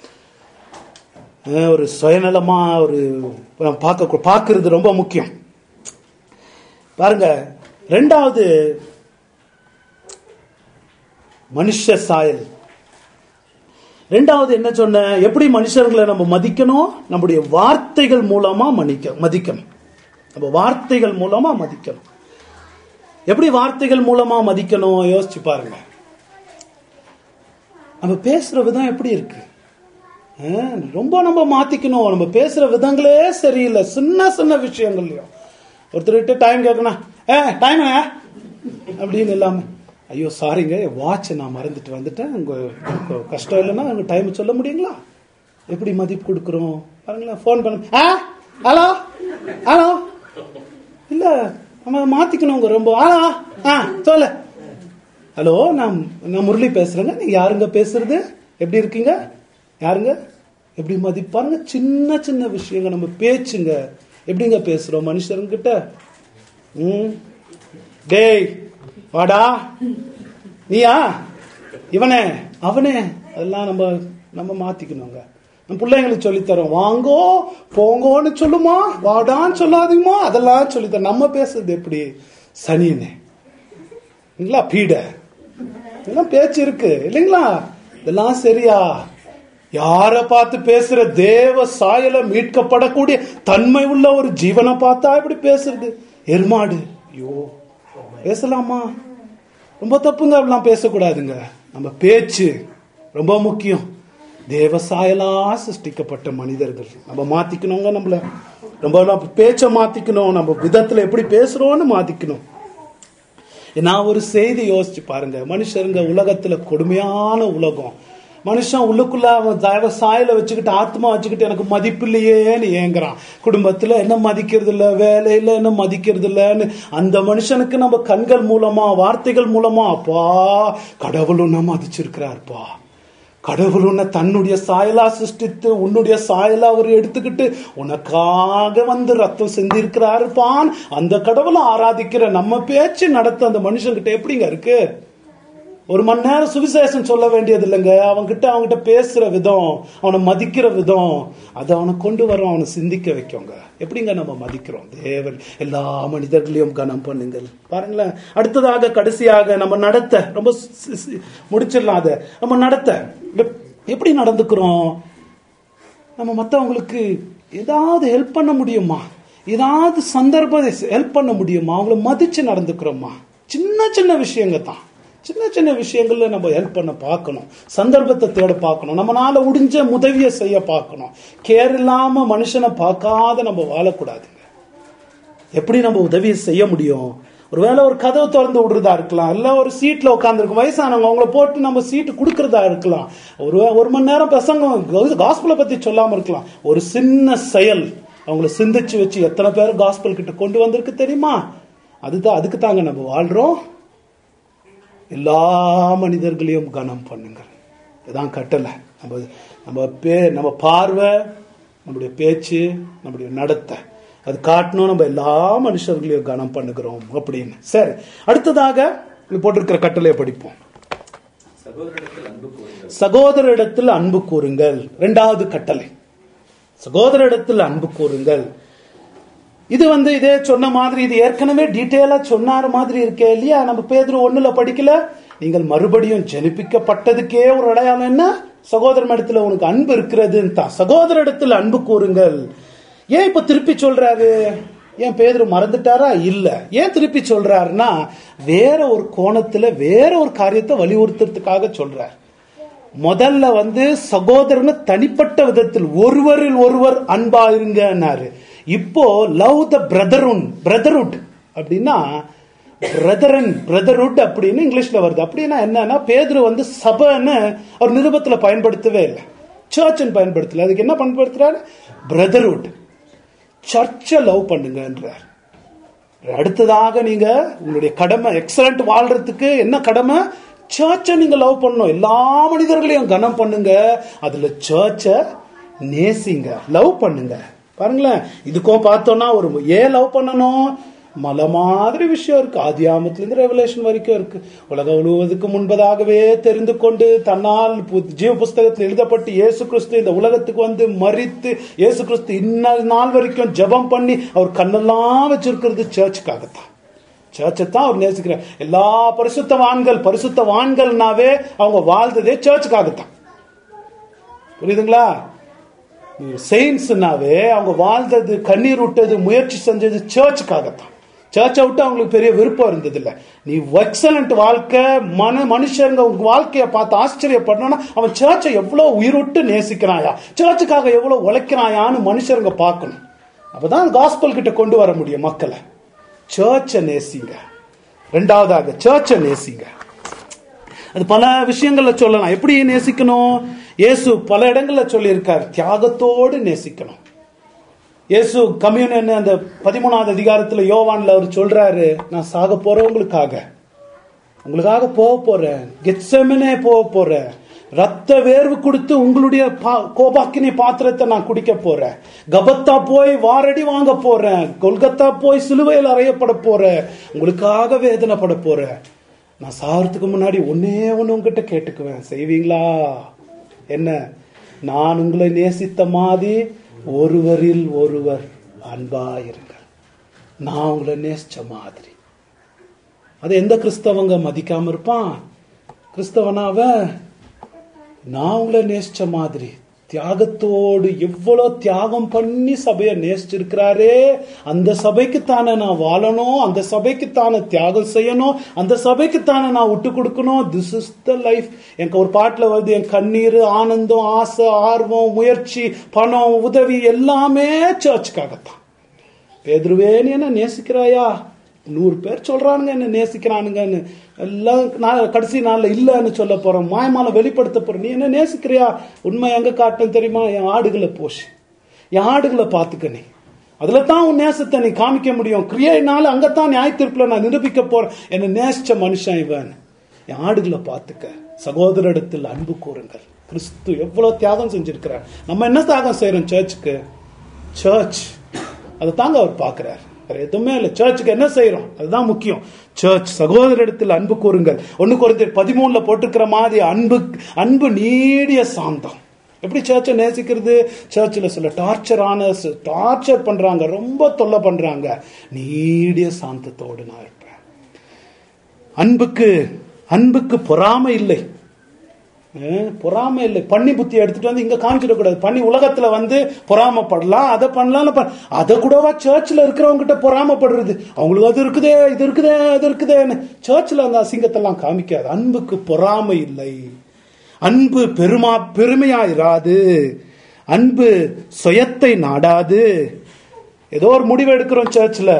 அஹ் ஒரு சுயநலமா ஒரு பார்க்க பார்க்கறது ரொம்ப முக்கியம் பாருங்க ரெண்டாவது மனுஷ சாயல் ரெண்டாவது என்ன சொன்ன எப்படி மனுஷர்களை நம்ம மதிக்கணும் நம்முடைய வார்த்தைகள் மூலமா மதிக்க மதிக்கணும் நம்ம வார்த்தைகள் மூலமா மதிக்கணும் எப்படி வார்த்தைகள் மூலமா மதிக்கணும் யோசிச்சு பாருங்க நம்ம பேசுற விதம் எப்படி இருக்கு அஹ், ரொம்ப நம்ம மாத்திக்கணும் நம்ம பேசுற விதங்களே சரியில்லை சின்ன சின்ன விஷயங்கள்லயும் ஒருத்தர்கிட்ட டைம் கேட்கணும் ஏ டைம் அப்படின்னு இல்லாம ஐயோ சாரிங்க வாட்ச் நான் மறந்துட்டு வந்துட்டேன் உங்க உங்க கஷ்டம் இல்லைன்னா உங்க டைம் சொல்ல முடியுங்களா எப்படி மதிப்பு கொடுக்குறோம் பாருங்களேன் ஃபோன் பண்ண ஆ ஹலோ ஹலோ இல்ல நம்ம மாத்திக்கணுங்க ரொம்ப ஹலோ ஆ சொல்லு ஹலோ நான் நான் முரளி பேசுறேங்க நீங்க யாருங்க பேசுறது எப்படி இருக்கீங்க யாருங்க எப்படி மதிப்பாருங்க சின்ன சின்ன விஷயங்க நம்ம பேச்சுங்க எப்படிங்க பேசுறோம் மனுஷருங்கிட்ட ம் டேய் வாடா நீயா இவனே அவனே அதெல்லாம் நம்ம நம்ம மாத்திக்கணுங்க நம்ம பிள்ளைங்களுக்கு சொல்லித்தரோம் வாங்கோ போங்கோன்னு சொல்லுமா வாடான்னு சொல்லாதீங்கம்மா அதெல்லாம் சொல்லித்தரோம் நம்ம பேசுறது எப்படி சனியனே இல்லைங்களா பீட இதெல்லாம் பேச்சு இருக்கு இல்லைங்களா இதெல்லாம் சரியா யார பார்த்து பேசுற தேவ சாயல மீட்கப்படக்கூடிய தன்மை உள்ள ஒரு ஜீவனை பார்த்தா இப்படி பேசுறது எருமாடு ஐயோ பேசலாமா ரொம்ப தப்புங்க அப்படிலாம் பேசக்கூடாதுங்க நம்ம பேச்சு ரொம்ப முக்கியம் தேவ சாயலா சிருஷ்டிக்கப்பட்ட மனிதர்கள் நம்ம மாத்திக்கணுங்க நம்மள ரொம்ப நம்ம பேச்சை மாத்திக்கணும் நம்ம விதத்துல எப்படி பேசுறோம்னு மாத்திக்கணும் நான் ஒரு செய்தி யோசிச்சு பாருங்க மனுஷருங்க உலகத்துல கொடுமையான உலகம் மனுஷன் உள்ளுக்குள்ள அவன் தயவ சாயல வச்சுக்கிட்டு ஆத்மா வச்சுக்கிட்டு எனக்கு மதிப்பு இல்லையேன்னு ஏங்குறான் குடும்பத்துல என்ன மதிக்கிறது இல்ல வேலையில என்ன மதிக்கிறது இல்லன்னு அந்த மனுஷனுக்கு நம்ம கண்கள் மூலமா வார்த்தைகள் மூலமா அப்பா கடவுள் உன்னை மதிச்சிருக்கிறார்ப்பா கடவுள் உன்னை தன்னுடைய சாயலா சிருஷ்டித்து உன்னுடைய சாயலா அவர் எடுத்துக்கிட்டு உனக்காக வந்து ரத்தம் செஞ்சிருக்கிறாருப்பான் அந்த கடவுளை ஆராதிக்கிற நம்ம பேச்சு நடத்த அந்த மனுஷன்கிட்ட எப்படிங்க இருக்கு ஒரு மணி நேரம் சுவிசேஷம் சொல்ல வேண்டியது இல்லைங்க அவன்கிட்ட அவன்கிட்ட பேசுற விதம் அவனை மதிக்கிற விதம் அதை அவனை கொண்டு வரோம் அவனை சிந்திக்க வைக்கோங்க எப்படிங்க நம்ம மதிக்கிறோம் தேவன் எல்லா மனிதர்களையும் கனம் பண்ணுங்கள் பாருங்களேன் அடுத்ததாக கடைசியாக நம்ம நடத்த ரொம்ப சி- சி- முடிச்சிடலாம் அதை நம்ம நடத்த எப்- எப்படி நடந்துக்கிறோம் நம்ம மற்றவங்களுக்கு ஏதாவது ஹெல்ப் பண்ண முடியுமா ஏதாவது சந்தர்ப்பம் ஹெல்ப் பண்ண முடியுமா அவங்கள மதிச்சு நடந்துக்கிறோமா சின்ன சின்ன விஷயங்க தான் சின்ன சின்ன விஷயங்கள்ல நம்ம ஹெல்ப் பண்ண பார்க்கணும் சந்தர்ப்பத்தை தேட பார்க்கணும் நம்மளால முடிஞ்ச உதவியை செய்ய பார்க்கணும் கேர் இல்லாம மனுஷனை பார்க்காத நம்ம வாழக்கூடாதுங்க எப்படி நம்ம உதவியை செய்ய முடியும் ஒருவேளை ஒரு கதவை திறந்து விடுறதா இருக்கலாம் இல்ல ஒரு சீட்ல உட்காந்துருக்கும் வயசானவங்க அவங்கள போட்டு நம்ம சீட்டு கொடுக்கறதா இருக்கலாம் ஒரு ஒரு மணி நேரம் பிரசங்கம் காஸ்பலை பத்தி சொல்லாம இருக்கலாம் ஒரு சின்ன செயல் அவங்கள சிந்திச்சு வச்சு எத்தனை பேர் காஸ்பல் கிட்ட கொண்டு வந்திருக்கு தெரியுமா அதுதான் அதுக்கு தாங்க நம்ம வாழ்றோம் எல்லா மனிதர்களையும் கனம் பண்ணுங்கள் இதுதான் கட்டளை நம்ம நம்ம பே நம்ம பார்வை நம்முடைய பேச்சு நம்முடைய நடத்தை அது காட்டணும் நம்ம எல்லா மனுஷர்களையும் கனம் பண்ணுகிறோம் அப்படின்னு சரி அடுத்ததாக இங்க போட்டிருக்கிற கட்டளையை படிப்போம்
சகோதரத்தில் அன்பு கூறுங்கள்
சகோதரிடத்தில் அன்பு கூறுங்கள் இரண்டாவது கட்டளை சகோதரிடத்தில் அன்பு கூறுங்கள் இது வந்து இதே சொன்ன மாதிரி இது ஏற்கனவே டீட்டெயிலா சொன்னார் மாதிரி இருக்கே இல்லையா நம்ம பேதுரு ஒண்ணுல படிக்கல நீங்கள் மறுபடியும் ஜெனிப்பிக்கப்பட்டதுக்கே ஒரு அடையாளம் என்ன சகோதரன் இடத்துல உனக்கு அன்பு இருக்கிறதுன்னு தான் சகோதர இடத்துல அன்பு கூறுங்கள் ஏன் இப்ப திருப்பி சொல்றாரு ஏன் பேதுரு மறந்துட்டாரா இல்ல ஏன் திருப்பி சொல்றாருன்னா வேற ஒரு கோணத்துல வேற ஒரு காரியத்தை வலியுறுத்துறதுக்காக சொல்றார் முதல்ல வந்து சகோதரன் தனிப்பட்ட விதத்தில் ஒருவரில் ஒருவர் அன்பா இருங்கன்னாரு இப்போ லவ் த பிரதருன் பிரதர்ஹுட் அப்படின்னா பிரதரன் பிரதர்ஹுட் அப்படின்னு இங்கிலீஷ்ல வருது அப்படின்னா என்னன்னா பேதுரு வந்து சபைன்னு அவர் நிருபத்துல பயன்படுத்தவே இல்லை சர்ச்னு பயன்படுத்தல அதுக்கு என்ன பயன்படுத்துறாரு பிரதர்ஹுட் சர்ச்சை லவ் பண்ணுங்கன்றார் அடுத்ததாக நீங்க உங்களுடைய கடமை எக்ஸலண்ட் வாழ்றதுக்கு என்ன கடமை சர்ச்சை நீங்க லவ் பண்ணணும் எல்லா மனிதர்களையும் கனம் பண்ணுங்க அதுல சர்ச்சை நேசிங்க லவ் பண்ணுங்க பாருங்களேன் இதுக்கும் பார்த்தோம்னா ஒரு ஏன் லவ் பண்ணணும் மலை மாதிரி விஷயம் இருக்கு ஆதியாமத்திலிருந்து ரெவலேஷன் வரைக்கும் இருக்கு உலகம் முழுவதுக்கு முன்பதாகவே தெரிந்து கொண்டு தன்னால் பு- ஜீவ புஸ்தகத்தில் எழுதப்பட்டு இயேசு கிறிஸ்து இந்த உலகத்துக்கு வந்து மறித்து இயேசு கிறிஸ்து இன்ன நாள் வரைக்கும் ஜெபம் பண்ணி அவர் கண்ணெல்லாம் வச்சிருக்கிறது சர்ச்சுக்காகத்தான் சர்ச்சை தான் அவர் நேசிக்கிறார் எல்லா பரிசுத்தவான்கள் பரிசுத்தவான்கள்னாவே அவங்க வாழ்ந்ததே சர்ச்சுக்காகத்தான் புரியுதுங்களா செயின்ஸ்னாவே அவங்க வாழ்ந்தது கண்ணீர் விட்டது முயற்சி செஞ்சது சர்ச்சுக்காகத்தான் சர்ச்சை விட்டு அவங்களுக்கு பெரிய விருப்பம் இருந்தது இல்ல நீ எக்ஸலண்ட் வாழ்க்கை மன மனுஷங்க உங்க வாழ்க்கையை பார்த்து ஆச்சரியப்படணும்னா அவன் சர்ச்சை எவ்வளவு உயிரோட்டு நேசிக்கிறாயா சர்ச்சுக்காக எவ்வளவு உழைக்கிறாயான்னு மனுஷருங்க பார்க்கணும் அப்பதான் காஸ்பல் கிட்ட கொண்டு வர முடியும் மக்களை சர்ச்சை நேசிங்க ரெண்டாவதாக சர்ச்சை நேசிங்க அது பல விஷயங்கள்ல சொல்லலாம் எப்படி நேசிக்கணும் இயேசு பல இடங்கள்ல சொல்லியிருக்கார் தியாகத்தோடு நேசிக்கணும் இயேசு கம்யூனியன் அந்த பதிமூணாவது அதிகாரத்துல யோவான்ல அவர் சொல்றாரு நான் சாக போறவங்களுக்காக உங்களுக்காக போக போறேன் கெட்செமனே போக போறேன் ரத்த வேர்வு கொடுத்து உங்களுடைய பா- கோபாக்கினி பாத்திரத்தை நான் குடிக்க போறேன் கபத்தா போய் வாரடி வாங்க போறேன் கொல்கத்தா போய் சிலுவையில் அறையப்பட போறேன் உங்களுக்காக வேதனைப்பட போறேன் நான் சாகிறதுக்கு முன்னாடி ஒன்னே ஒண்ணு உங்ககிட்ட கேட்டுக்குவேன் செய்வீங்களா என்ன நான் உங்களை நேசித்த மாதிரி ஒருவரில் ஒருவர் அன்பாயிருங்கள் நான் உங்களை நேசிச்ச மாதிரி அது எந்த கிறிஸ்தவங்க மதிக்காம இருப்பான் கிறிஸ்தவனாவ நான் உங்களை நேசிச்ச மாதிரி தியாகத்தோடு எவ்வளவு தியாகம் பண்ணி சபையை நேசிச்சிருக்கிறாரே அந்த சபைக்கு தானே நான் வாழணும் அந்த சபைக்கு தானே தியாகம் செய்யணும் அந்த சபைக்கு தானே நான் விட்டு கொடுக்கணும் திஸ் இஸ் த லைஃப் எனக்கு ஒரு பாட்டுல வருது என் கண்ணீர் ஆனந்தம் ஆசை ஆர்வம் முயற்சி பணம் உதவி எல்லாமே சர்ச்சுக்காகத்தான் பேதுருவே நீ என்ன நேசிக்கிறாயா நூறு பேர் சொல்றானுங்க என்ன நேசிக்கிறானுங்கன்னு எல்லாம் நான் கடைசி நாள்ல இல்லைன்னு சொல்ல போறேன் மாயமால வெளிப்படுத்த போறேன் நீ என்ன நேசிக்கிறியா உண்மை எங்க காட்டும் தெரியுமா என் ஆடுகளை போஷ் என் ஆடுகளை பாத்துக்க நீ அதுல தான் உன் நேசத்தை நீ காமிக்க முடியும் கிரியைனால அங்கத்தான் நியாய தீர்ப்புல நான் நிரூபிக்க போறேன் என்ன நேசிச்ச மனுஷன் இவன் என் ஆடுகளை பார்த்துக்க சகோதரிடத்தில் அன்பு கூறுங்கள் கிறிஸ்து எவ்வளவு தியாகம் செஞ்சிருக்கிறார் நம்ம என்ன தியாகம் செய்யறோம் சர்ச்சுக்கு சர்ச் அதை தாங்க அவர் பார்க்கிறார் வேற எதுவுமே இல்லை சர்ச்சுக்கு என்ன செய்யறோம் அதுதான் முக்கியம் சர்ச் சகோதரிடத்தில் அன்பு கூறுங்கள் ஒண்ணு குறைந்த பதிமூணுல போட்டிருக்கிற மாதிரி அன்பு அன்பு நீடிய சாந்தம் எப்படி சர்ச்சை நேசிக்கிறது சர்ச்சில் சில டார்ச்சரான டார்ச்சர் பண்றாங்க ரொம்ப தொல்லை பண்றாங்க நீடிய சாந்தத்தோடு நான் இருப்பேன் அன்புக்கு அன்புக்கு பொறாமை இல்லை அஹ் பொறாமை இல்லை பண்ணி புத்தி எடுத்துட்டு வந்து இங்க காமிச்சிடக்கூடாது பண்ணி உலகத்துல வந்து பொறாமப்படலாம் அதை பண்ணலாம் ப- அதை கூடவா சர்ச்சில் இருக்கிறவங்க கிட்ட பொறாமப்படுறது அவங்களுக்கு அது இருக்குதே இது இருக்குதே அது இருக்குதேன்னு சர்ச்சில் அந்த அசிங்கத்தெல்லாம் காமிக்காது அன்புக்கு பொறாமை இல்லை அன்பு பெருமா பெருமையாயிராது அன்பு சுயத்தை நாடாது ஏதோ ஒரு முடிவு எடுக்கிறோம் சர்ச்சில்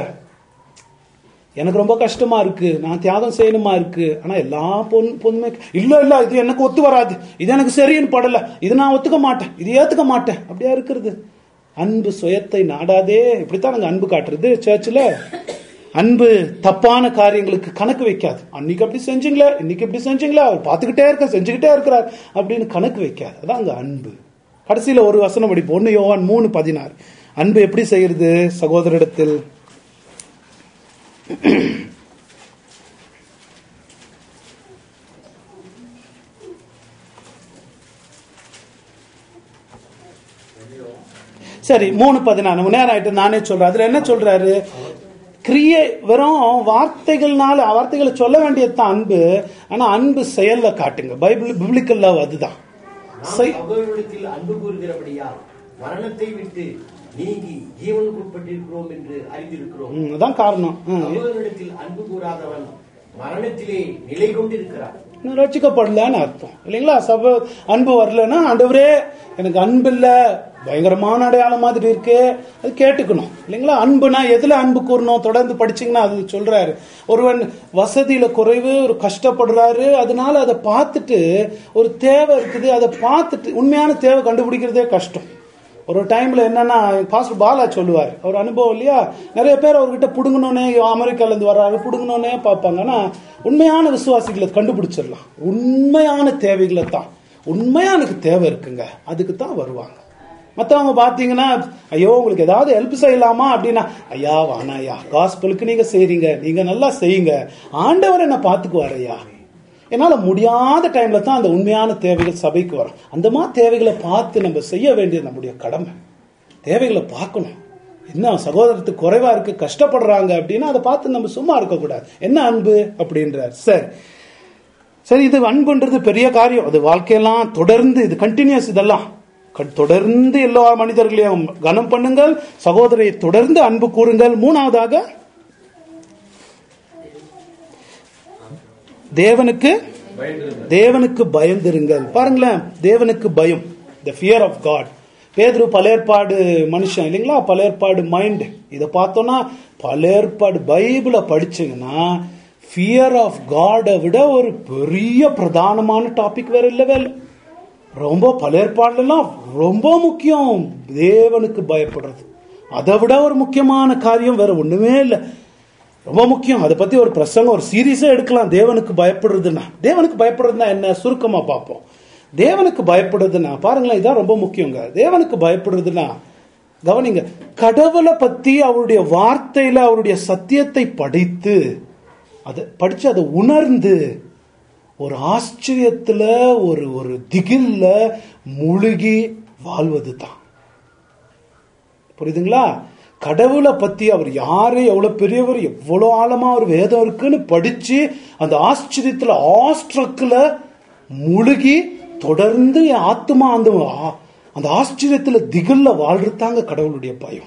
எனக்கு ரொம்ப கஷ்டமா இருக்கு நான் தியாகம் செய்யணுமா இருக்கு ஆனா எல்லா பொன் பொண்ணுமே இல்ல இல்ல இது எனக்கு ஒத்து வராது இது எனக்கு சரின்னு படல இது நான் ஒத்துக்க மாட்டேன் இது ஏத்துக்க மாட்டேன் அப்படியா இருக்கிறது அன்பு சுயத்தை நாடாதே இப்படித்தான் நாங்க அன்பு காட்டுறது சர்ச்சில் அன்பு தப்பான காரியங்களுக்கு கணக்கு வைக்காது அன்னைக்கு அப்படி செஞ்சீங்களே இன்னைக்கு இப்படி செஞ்சீங்களா அவர் பார்த்துக்கிட்டே இருக்க செஞ்சுக்கிட்டே இருக்கிறார் அப்படின்னு கணக்கு வைக்காது அதான் அங்க அன்பு கடைசியில ஒரு வசனம் படிப்போம் ஒன்னு யோவான் மூணு பதினாறு அன்பு எப்படி செய்யறது சகோதரிடத்தில் சரி மூணு பதினாறு நேரம் ஆயிட்டு நானே சொல்றேன் அதுல என்ன சொல்றாரு கிரியை வெறும் வார்த்தைகள்னால வார்த்தைகளை சொல்ல வேண்டியதுதான் அன்பு ஆனா அன்பு செயல்ல காட்டுங்க பைபிள் பிப்ளிக்கல் லவ் அதுதான்
நாம்
செய்-
அவர்களிடத்தில் அன்பு கூறுகிறபடியா மரணத்தை விட்டு நீங்கி ஜீவனுக்கு உட்பட்டிருக்கிறோம் என்று அறிந்திருக்கிறோம்
ம், அதான் காரணம் ம்.
சகோதரனிடத்தில் அன்பு கூறாதவன் மரணத்திலே நிலை கொண்டிருக்கிறான்
இன்னும் ரட்சிக்கப்படலன்னு அர்த்தம் இல்லைங்களா சப அன்பு வரலன்னா ஆண்டவரே எனக்கு அன்பு இல்ல பயங்கரமான அடையாளம் மாதிரி இருக்கு அது கேட்டுக்கணும் இல்லைங்களா அன்புனா எதுல அன்பு கூறணும் தொடர்ந்து படிச்சீங்கன்னா அது சொல்றாரு ஒருவன் வசதியில குறைவு ஒரு கஷ்டப்படுறாரு அதனால அதை பார்த்துட்டு ஒரு தேவை இருக்குது அதை பார்த்துட்டு உண்மையான தேவை கண்டுபிடிக்கிறதே கஷ்டம் ஒரு டைம்ல என்னன்னா பாஸ்டர் பாலா சொல்லுவார் அவர் அனுபவம் இல்லையா நிறைய பேர் அவர்கிட்ட புடுங்கணுன்னே அமெரிக்கால இருந்து வர்றாங்க புடுங்கணுன்னே பார்ப்பாங்க ஆனா உண்மையான விசுவாசிகளை கண்டுபிடிச்சிடலாம் உண்மையான தேவைகளை தான் உண்மையா எனக்கு தேவை இருக்குங்க அதுக்கு தான் வருவாங்க மற்றவங்க பார்த்தீங்கன்னா ஐயோ உங்களுக்கு ஏதாவது ஹெல்ப் செய்யலாமா அப்படின்னா ஐயா வானா ஐயா காஸ்பலுக்கு நீங்க செய்றீங்க நீங்க நல்லா செய்யுங்க ஆண்டவர் என்ன பார்த்துக்குவார் ஐயா என்னால முடியாத டைம்ல தான் அந்த உண்மையான தேவைகள் சபைக்கு வரும் அந்த மாதிரி தேவைகளை பார்த்து நம்ம செய்ய வேண்டியது நம்முடைய கடமை தேவைகளை பார்க்கணும் என்ன சகோதரத்துக்கு குறைவா இருக்கு கஷ்டப்படுறாங்க அப்படின்னா அதை பார்த்து நம்ம சும்மா இருக்கக்கூடாது என்ன அன்பு அப்படின்றார் சரி சரி இது அன்புன்றது பெரிய காரியம் அது வாழ்க்கையெல்லாம் தொடர்ந்து இது கண்டினியூஸ் இதெல்லாம் க- தொடர்ந்து எல்லா மனிதர்களையும் கனம் பண்ணுங்கள் சகோதரை தொடர்ந்து அன்பு கூறுங்கள் மூணாவதாக தேவனுக்கு தேவனுக்கு பயந்திருங்கள் பாருங்களேன் தேவனுக்கு பயம் த ஃபியர் ஆஃப் காட் பேதுரு பழையற்பாடு மனுஷன் இல்லைங்களா பழையற்பாடு மைண்ட் இதை பார்த்தோம்னா பழையற்பாடு பைபிளை படிச்சீங்கன்னா ஃபியர் ஆஃப் காடை விட ஒரு பெரிய பிரதானமான டாபிக் வேற இல்லவே இல்லை ரொம்ப பழையற்பாடுலாம் ரொம்ப முக்கியம் தேவனுக்கு பயப்படுறது அதை விட ஒரு முக்கியமான காரியம் வேற ஒண்ணுமே இல்லை ரொம்ப முக்கியம் அதை பத்தி ஒரு பிரசங்கம் ஒரு சீரியஸா எடுக்கலாம் தேவனுக்கு பயப்படுறதுன்னா தேவனுக்கு பயப்படுறதுன்னா என்ன சுருக்கமா பார்ப்போம் தேவனுக்கு பயப்படுறதுன்னா பாருங்களேன் இதான் ரொம்ப முக்கியங்க தேவனுக்கு பயப்படுறதுன்னா கவனிங்க கடவுளை பத்தி அவருடைய வார்த்தையில அவருடைய சத்தியத்தை படித்து அதை படிச்சு அதை உணர்ந்து ஒரு ஆச்சரியத்துல ஒரு ஒரு திகில்ல முழுகி வாழ்வது தான் புரியுதுங்களா கடவுளை பத்தி அவர் யாரு எவ்வளவு பெரியவர் எவ்வளவு ஆழமா அவர் வேதம் இருக்குன்னு படிச்சு அந்த ஆச்சரியத்துல ஆஸ்ட்ரக்ல முழுகி தொடர்ந்து என் ஆத்மா அந்த ஆ- அந்த ஆச்சரியத்துல திகில்ல வாழ்றதாங்க கடவுளுடைய பயம்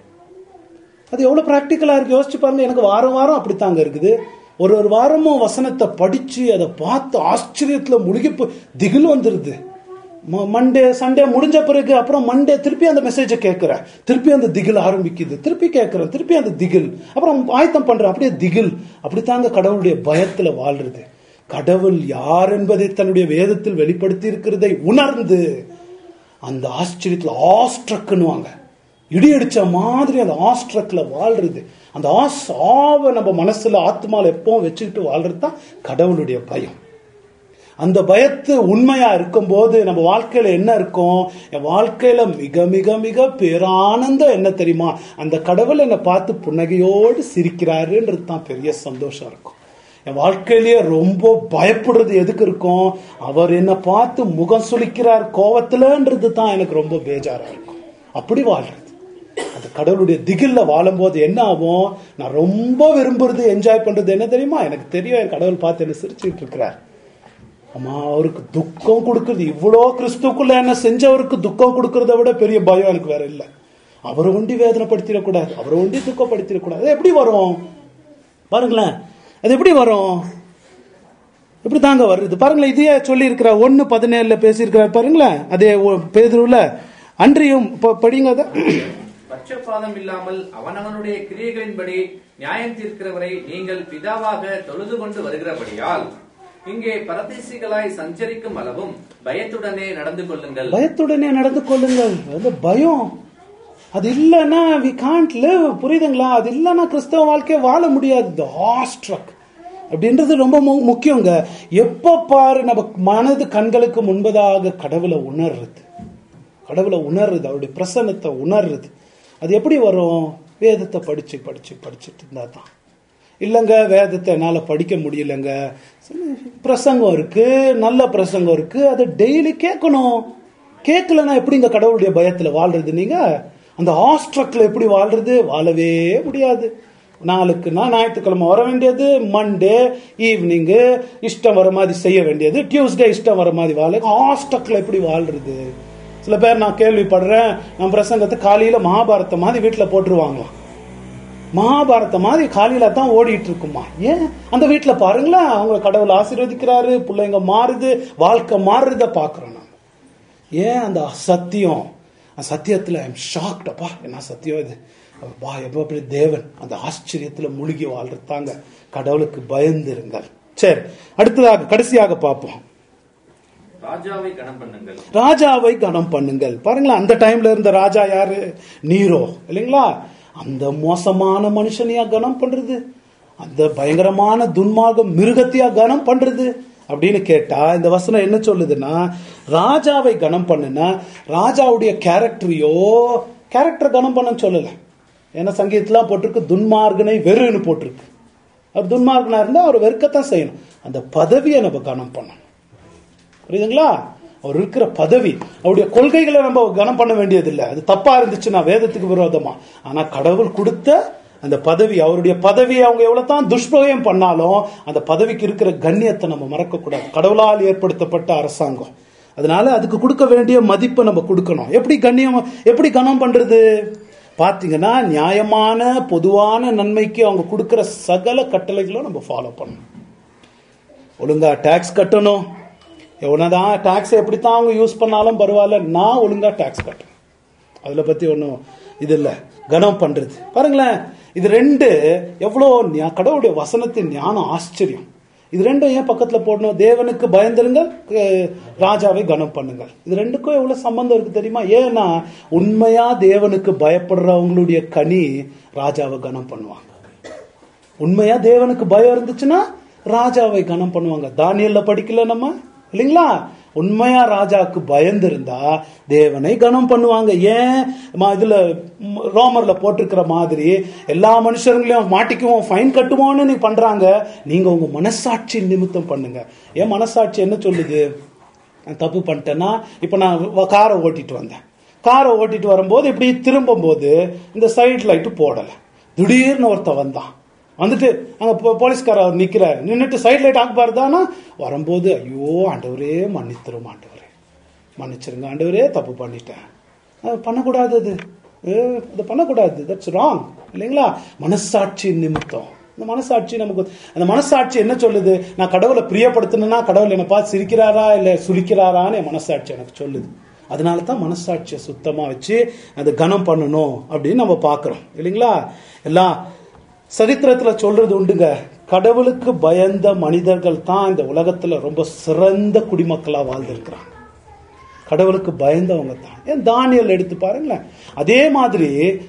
அது எவ்வளவு பிராக்டிக்கலா இருக்கு யோசிச்சு பாருங்க எனக்கு வாரம் வாரம் அப்படித்தாங்க இருக்குது ஒரு ஒரு வாரமும் வசனத்தை படிச்சு அதை பார்த்து ஆச்சரியத்துல முழுகி போய் திகில் வந்துருது ம- மண்டே சண்டே முடிஞ்ச பிறகு அப்புறம் மண்டே திருப்பி அந்த மெசேஜை கேட்கிறேன் திருப்பி அந்த திகில் ஆரம்பிக்குது திருப்பி கேட்கிறேன் திருப்பி அந்த திகில் அப்புறம் ஆயத்தம் பண்றேன் அப்படியே திகில் அப்படித்தாங்க கடவுளுடைய பயத்துல வாழ்றது கடவுள் யார் என்பதை தன்னுடைய வேதத்தில் வெளிப்படுத்தி இருக்கிறதை உணர்ந்து அந்த ஆச்சரியத்துல ஆஸ்ட்ரக்குன்னுவாங்க இடி அடிச்ச மாதிரி அந்த ஆஸ்ட்ரக்ல வாழ்றது அந்த ஆஸ் ஆவை நம்ம மனசுல ஆத்மால எப்பவும் வச்சுக்கிட்டு வாழ்றது தான் கடவுளுடைய பயம் அந்த பயத்து உண்மையா இருக்கும்போது நம்ம வாழ்க்கையில என்ன இருக்கும் என் வாழ்க்கையில மிக மிக மிக பேரானந்தம் என்ன தெரியுமா அந்த கடவுள் என்னை பார்த்து புன்னகையோடு சிரிக்கிறாருன்றது தான் பெரிய சந்தோஷம் இருக்கும் என் வாழ்க்கையிலேயே ரொம்ப பயப்படுறது எதுக்கு இருக்கும் அவர் என்னை பார்த்து முகம் சுளிக்கிறார் கோவத்துலன்றது தான் எனக்கு ரொம்ப பேஜாரா இருக்கும் அப்படி வாழ்றது அந்த கடவுளுடைய திகில்ல வாழும்போது என்ன ஆகும் நான் ரொம்ப விரும்புறது என்ஜாய் பண்றது என்ன தெரியுமா எனக்கு தெரியும் என் கடவுள் பார்த்து என்ன சிரிச்சுட்டு இருக்கிறார் அம்மா அவருக்கு துக்கம் கொடுக்கறது இவ்வளோ கிறிஸ்துக்குள்ள என்ன செஞ்சவருக்கு துக்கம் கொடுக்கறத விட பெரிய பயம் எனக்கு வேற இல்லை அவரை ஒண்டி வேதனைப்படுத்திடக்கூடாது அவரை ஒண்டி துக்கப்படுத்திடக்கூடாது அது எப்படி வரும் பாருங்களேன் அது எப்படி வரும் எப்படி தாங்க வருது பாருங்களேன் இதையே சொல்லி இருக்கிற ஒன்னு பதினேழுல பேசியிருக்கிறார் பாருங்களேன் அதே ஒ- பேதுருவுல அன்றியும் ப- படிங்க அதை
பட்சபாதம் இல்லாமல் அவனவனுடைய கிரியைகளின்படி நியாயம் தீர்க்கிறவரை நீங்கள் பிதாவாக தொழுது கொண்டு வருகிறபடியால் இங்கே பரதேசிகளாய் சஞ்சரிக்கும் அளவும் பயத்துடனே நடந்து கொள்ளுங்கள்
பயத்துடனே நடந்து கொள்ளுங்கள் அந்த பயம் அது இல்லைன்னா வி காண்ட் லிவ் புரியுதுங்களா அது இல்லைன்னா கிறிஸ்தவ வாழ்க்கையை வாழ முடியாது ஆஸ்ட்ரக் அப்படின்றது ரொம்ப மு- முக்கியங்க எப்ப பாரு நம்ம மனது கண்களுக்கு முன்பதாக கடவுளை உணர்றது கடவுளை உணர்றது அவருடைய பிரசன்னத்தை உணர்றது அது எப்படி வரும் வேதத்தை படிச்சு படிச்சு படிச்சுட்டு இருந்தா தான் இல்லைங்க வேதத்தை என்னால் படிக்க முடியலங்க சரி, பிரசங்கம் இருக்கு நல்ல பிரசங்கம் இருக்கு அதை டெய்லி கேட்கணும் கேட்கலன்னா எப்படிங்க கடவுளுடைய பயத்தில் வாழ்றது நீங்க அந்த ஆஸ்ட்ரக்ல எப்படி வாழ்றது வாழவே முடியாது நாளுக்குன்னா ஞாயிற்றுக்கிழமை வர வேண்டியது மண்டே ஈவினிங்கு இஷ்டம் வர மாதிரி செய்ய வேண்டியது டியூஸ்டே இஷ்டம் வர மாதிரி வாழ ஆஸ்ட்ரக்ல எப்படி வாழ்றது சில பேர் நான் கேள்விப்படுறேன் நான் பிரசங்கத்தை காலையில மகாபாரத மாதிரி வீட்டுல போட்டுருவாங்களாம் மகாபாரத மாதிரி காலையில தான் ஓடிட்டு இருக்குமா ஏன் அந்த வீட்டுல பாருங்களேன் அவங்க கடவுள் ஆசீர்வதிக்கிறாரு பிள்ளைங்க மாறுது வாழ்க்கை மாறுறத பாக்குறோம் நம்ம ஏன் அந்த சத்தியம் அந்த சத்தியத்துல ஐம் ஷாக்டப்பா என்ன சத்தியம் இது வா எப்ப அப்படி தேவன் அந்த ஆச்சரியத்துல முழுகி வாழ்றதாங்க கடவுளுக்கு பயந்துருங்கள் சரி அடுத்ததாக கடைசியாக பார்ப்போம்
ராஜாவை கணம் பண்ணுங்கள்
ராஜாவை கனம் பண்ணுங்கள் பாருங்களேன் அந்த டைம்ல இருந்த ராஜா யாரு நீரோ இல்லைங்களா அந்த மோசமான மனுஷனையா கனம் பண்றது அந்த பயங்கரமான துன்மார்க்கம் மிருகத்தையா கனம் பண்றது அப்படின்னு கேட்டா இந்த வசனம் என்ன சொல்லுதுன்னா ராஜாவை கனம் பண்ணுனா ராஜாவுடைய கேரக்டரையோ கேரக்டர் கனம் பண்ண சொல்லல ஏன்னா சங்கீதத்துலாம் போட்டிருக்கு துன்மார்கனை வெறுன்னு போட்டிருக்கு அவர் துன்மார்கனா இருந்தா அவர் வெறுக்கத்தான் செய்யணும் அந்த பதவியை நம்ம கனம் பண்ணணும் புரியுதுங்களா அவர் இருக்கிற பதவி அவருடைய கொள்கைகளை நம்ம கனம் பண்ண வேண்டியதில்லை அது தப்பா இருந்துச்சுன்னா வேதத்துக்கு விரோதமா ஆனா கடவுள் கொடுத்த அந்த பதவி அவருடைய பதவியை அவங்க எவ்வளவு தான் துஷ்பிரயோகம் பண்ணாலும் அந்த பதவிக்கு இருக்கிற கண்ணியத்தை நம்ம மறக்க கூடாது கடவுளால் ஏற்படுத்தப்பட்ட அரசாங்கம் அதனால அதுக்கு கொடுக்க வேண்டிய மதிப்பை நம்ம கொடுக்கணும் எப்படி கண்ணியம் எப்படி கனம் பண்றது பாத்தீங்கன்னா நியாயமான பொதுவான நன்மைக்கு அவங்க கொடுக்கிற சகல கட்டளைகளும் நம்ம ஃபாலோ பண்ணணும் ஒழுங்கா டாக்ஸ் கட்டணும் எவ்வளோதான் டாக்ஸ் எப்படித்தான் அவங்க யூஸ் பண்ணாலும் பரவாயில்ல நான் ஒழுங்கா டாக்ஸ் கட்டணும் அதில் பற்றி ஒன்றும் இது இல்லை கனம் பண்ணுறது பாருங்களேன் இது ரெண்டு எவ்வளோ ஞா- கடவுளுடைய வசனத்தின் ஞானம் ஆச்சரியம் இது ரெண்டும் ஏன் பக்கத்தில் போடணும் தேவனுக்கு பயந்துருங்கள் க- ராஜாவை கனம் பண்ணுங்கள் இது ரெண்டுக்கும் எவ்வளோ சம்பந்தம் இருக்கு தெரியுமா ஏன்னா உண்மையா தேவனுக்கு பயப்படுறவங்களுடைய கனி ராஜாவை கனம் பண்ணுவாங்க உண்மையா தேவனுக்கு பயம் இருந்துச்சுன்னா ராஜாவை கனம் பண்ணுவாங்க தானியல்ல படிக்கல நம்ம இல்லைங்களா உண்மையா ராஜாவுக்கு பயந்து இருந்தா தேவனை கனம் பண்ணுவாங்க ஏன் ம- இதுல ம், ரோமர்ல போட்டிருக்கிற மாதிரி எல்லா மனுஷர்களையும் மாட்டிக்குவோம் ஃபைன் கட்டுவோம்னு நீ பண்றாங்க நீங்க உங்க மனசாட்சி நிமித்தம் பண்ணுங்க ஏன் மனசாட்சி என்ன சொல்லுது நான் தப்பு பண்ணிட்டேன்னா இப்போ நான் வ- காரை ஓட்டிட்டு வந்தேன் காரை ஓட்டிட்டு வரும்போது இப்படி திரும்பும்போது இந்த சைடு லைட்டு போடலை திடீர்னு ஒருத்தன் வந்தான் வந்துட்டு அங்க போ- போலீஸ்கார அவர் நிக்கிறார் நின்னுட்டு சைடு லைட் ஆக்குபாரு தானா வரும்போது ஐயோ ஆண்டவரே மன்னித்துரும் ஆண்டவரே மன்னிச்சிருங்க ஆண்டவரே தப்பு பண்ணிட்டேன் அது பண்ணக்கூடாது அது ஏ, இது பண்ணக்கூடாது தட்ஸ் ராங் இல்லைங்களா மனசாட்சி நிமித்தம் இந்த மனசாட்சி நமக்கு அந்த மனசாட்சி என்ன சொல்லுது நான் கடவுளை பிரியப்படுத்தணும்னா கடவுள் என்னை பார்த்து சிரிக்கிறாரா இல்ல சுலிக்கிறாரான்னு என் மனசாட்சி எனக்கு சொல்லுது அதனால தான் மனசாட்சியை சுத்தமா வச்சு அந்த கனம் பண்ணணும் அப்படின்னு நம்ம பார்க்கிறோம் இல்லைங்களா எல்லாம் சரித்திரத்துல சொல்றது உண்டுங்க கடவுளுக்கு பயந்த மனிதர்கள் தான் இந்த உலகத்துல ரொம்ப சிறந்த குடிமக்களா வாழ்ந்திருக்கிறாங்க கடவுளுக்கு பயந்தவங்க தான் ஏன் தானியல் எடுத்து பாருங்களேன் அதே மாதிரி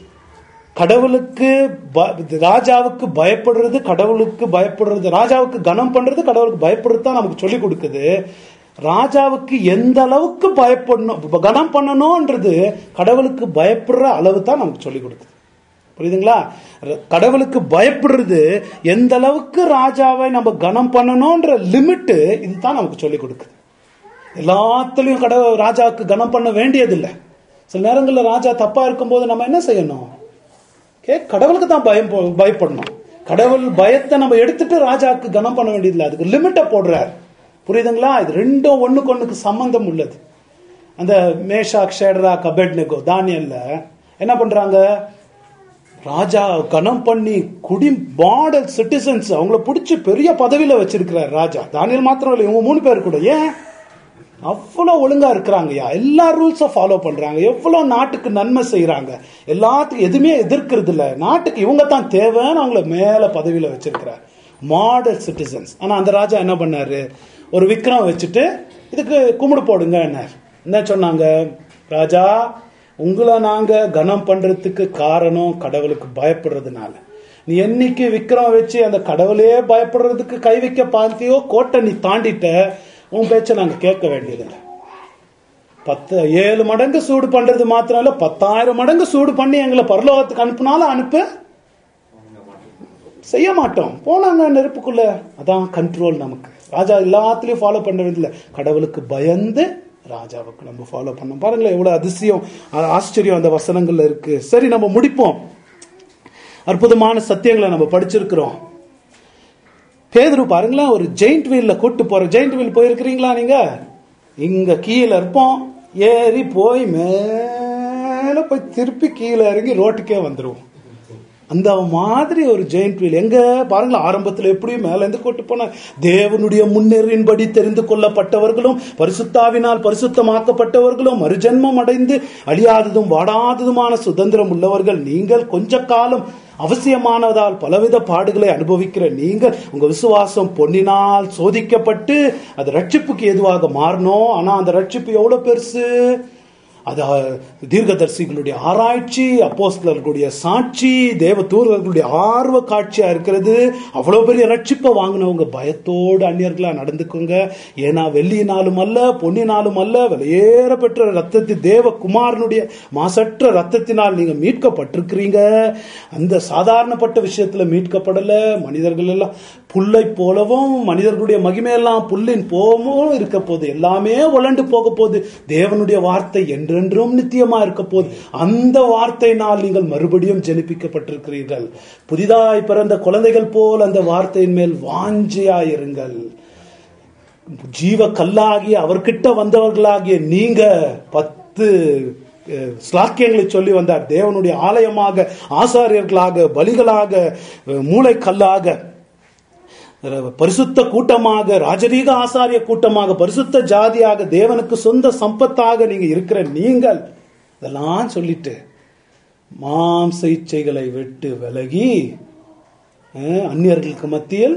கடவுளுக்கு ப- ராஜாவுக்கு பயப்படுறது கடவுளுக்கு பயப்படுறது ராஜாவுக்கு கனம் பண்றது கடவுளுக்கு பயப்படுறது தான் நமக்கு சொல்லி கொடுக்குது ராஜாவுக்கு எந்த அளவுக்கு பயப்படணும் இப்ப கனம் பண்ணணும்ன்றது கடவுளுக்கு பயப்படுற அளவு தான் நமக்கு சொல்லி கொடுக்குது புரியுதுங்களா ர- கடவுளுக்கு பயப்படுறது எந்த அளவுக்கு ராஜாவை நம்ம கனம் பண்ணணும்ன்ற லிமிட் இதுதான் நமக்கு சொல்லி கொடுக்குது எல்லாத்துலயும் கடவுள் ராஜாவுக்கு கனம் பண்ண வேண்டியதில்லை சில நேரங்களில் ராஜா தப்பா இருக்கும்போது நம்ம என்ன செய்யணும் கே கடவுளுக்கு தான் பயம் போ- பயப்படணும் கடவுள் பயத்தை நம்ம எடுத்துட்டு ராஜாவுக்கு கனம் பண்ண வேண்டியதில்லை அதுக்கு லிமிட்டை போடுறார் புரியுதுங்களா இது ரெண்டும் ஒண்ணுக்கு ஒண்ணுக்கு சம்பந்தம் உள்ளது அந்த மேஷாக் ஷேட்ரா கபெட்னெகோ தானியல்ல என்ன பண்றாங்க ராஜா கனம் பண்ணி குடி மாடல் சிட்டிசன்ஸ் அவங்கள பிடிச்சி பெரிய பதவியில வச்சிருக்கிறார் ராஜா தானியல் மாத்திரம் இல்லை இவங்க மூணு பேர் கூட ஏன் அவ்வளவு ஒழுங்கா இருக்கிறாங்கய்யா எல்லா ரூல்ஸும் ஃபாலோ பண்றாங்க எவ்வளவு நாட்டுக்கு நன்மை செய்யறாங்க எல்லாத்துக்கும் எதுவுமே எதிர்க்கிறது இல்ல நாட்டுக்கு இவங்க தான் தேவைன்னு அவங்கள மேல பதவியில வச்சிருக்கிறார் மாடல் சிட்டிசன்ஸ் ஆனா அந்த ராஜா என்ன பண்ணாரு ஒரு விக்ரம் வச்சுட்டு இதுக்கு கும்பிடு போடுங்க என்ன சொன்னாங்க ராஜா உங்களை நாங்க கனம் பண்றதுக்கு காரணம் கடவுளுக்கு பயப்படுறதுனால நீ என்னைக்கு விக்ரம் வச்சு அந்த கடவுளே பயப்படுறதுக்கு கை வைக்க பார்த்தியோ கோட்டை நீ தாண்டிட்ட உன் பேச்ச நாங்க கேட்க வேண்டியதில்லை பத்து ஏழு மடங்கு சூடு பண்றது மாத்திரம் இல்ல பத்தாயிரம் மடங்கு சூடு பண்ணி எங்களை பரலோகத்துக்கு அனுப்புனாலும் அனுப்பு செய்ய மாட்டோம் போனாங்க நெருப்புக்குள்ள அதான் கண்ட்ரோல் நமக்கு ராஜா எல்லாத்துலயும் ஃபாலோ பண்ண வேண்டியதில்லை கடவுளுக்கு பயந்து ராஜாவுக்கு நம்ம ஃபாலோ பண்ணோம் பாருங்களேன் எவ்வளவு அதிசயம் ஆ- ஆச்சரியம் அந்த வசனங்கள்ல இருக்கு சரி நம்ம முடிப்போம் அற்புதமான சத்தியங்களை நம்ம படிச்சிருக்கிறோம் பேதுரு பாருங்களேன் ஒரு ஜெயிண்ட் வீல்ல கூட்டு போற ஜெயிண்ட் வீல் போயிருக்கிறீங்களா நீங்க இங்க கீழே இருப்போம் ஏறி போய் மேல போய் திருப்பி கீழே இறங்கி ரோட்டுக்கே வந்துருவோம் அந்த மாதிரி ஒரு ஜெயிண்ட் வீல் எங்க பாருங்களேன் ஆரம்பத்தில் எப்படி மேல இருந்து கூட்டு போன தேவனுடைய முன்னேறின்படி தெரிந்து கொள்ளப்பட்டவர்களும் பரிசுத்தாவினால் பரிசுத்தமாக்கப்பட்டவர்களும் மறுஜென்மம் அடைந்து அழியாததும் வாடாததுமான சுதந்திரம் உள்ளவர்கள் நீங்கள் கொஞ்ச காலம் அவசியமானதால் பலவித பாடுகளை அனுபவிக்கிற நீங்கள் உங்க விசுவாசம் பொன்னினால் சோதிக்கப்பட்டு அது ரட்சிப்புக்கு எதுவாக மாறணும் ஆனா அந்த ரட்சிப்பு எவ்வளவு பெருசு அது அஹ், தீர்க்கதரிசிகளுடைய ஆராய்ச்சி அப்போஸ்தலர்களுடைய சாட்சி தேவ தூதர்களுடைய ஆர்வ காட்சியா இருக்கிறது அவ்வளவு பெரிய ரட்சிப்பை வாங்கினவங்க பயத்தோடு அந்நியர்களா நடந்துக்குங்க ஏன்னா வெள்ளியினாலும் அல்ல பொன்னினாலும் அல்ல வெளியேற பெற்ற ரத்தத்தை தேவ குமாரனுடைய மாசற்ற ரத்தத்தினால் நீங்க மீட்கப்பட்டிருக்கிறீங்க அந்த சாதாரணப்பட்ட விஷயத்துல மீட்கப்படல மனிதர்கள் எல்லாம் புல்லை போலவும் மனிதர்களுடைய மகிமையெல்லாம் புல்லின் போகவும் இருக்க போகுது எல்லாமே உழண்டு போக போகுது தேவனுடைய வார்த்தை என்றென்றும் நித்தியமா இருக்க போகுது அந்த வார்த்தையினால் நீங்கள் மறுபடியும் ஜெனிப்பிக்கப்பட்டிருக்கிறீர்கள் புதிதாய் பிறந்த குழந்தைகள் போல் அந்த வார்த்தையின் மேல் வாஞ்சியாயிருங்கள் ஜீவ கல்லாகிய அவர்கிட்ட வந்தவர்களாகிய நீங்க பத்து அஹ், ஸ்லாக்கியங்களை சொல்லி வந்தார் தேவனுடைய ஆலயமாக ஆசாரியர்களாக பலிகளாக அஹ், மூளைக்கல்லாக பரிசுத்த கூட்டமாக ராஜரீக ஆசாரிய கூட்டமாக பரிசுத்த ஜாதியாக தேவனுக்கு சொந்த சம்பத்தாக நீங்க இருக்கிற நீங்கள் இதெல்லாம் சொல்லிட்டு மாம்ச இச்சைகளை விட்டு விலகி அஹ், அந்நியர்களுக்கு மத்தியில்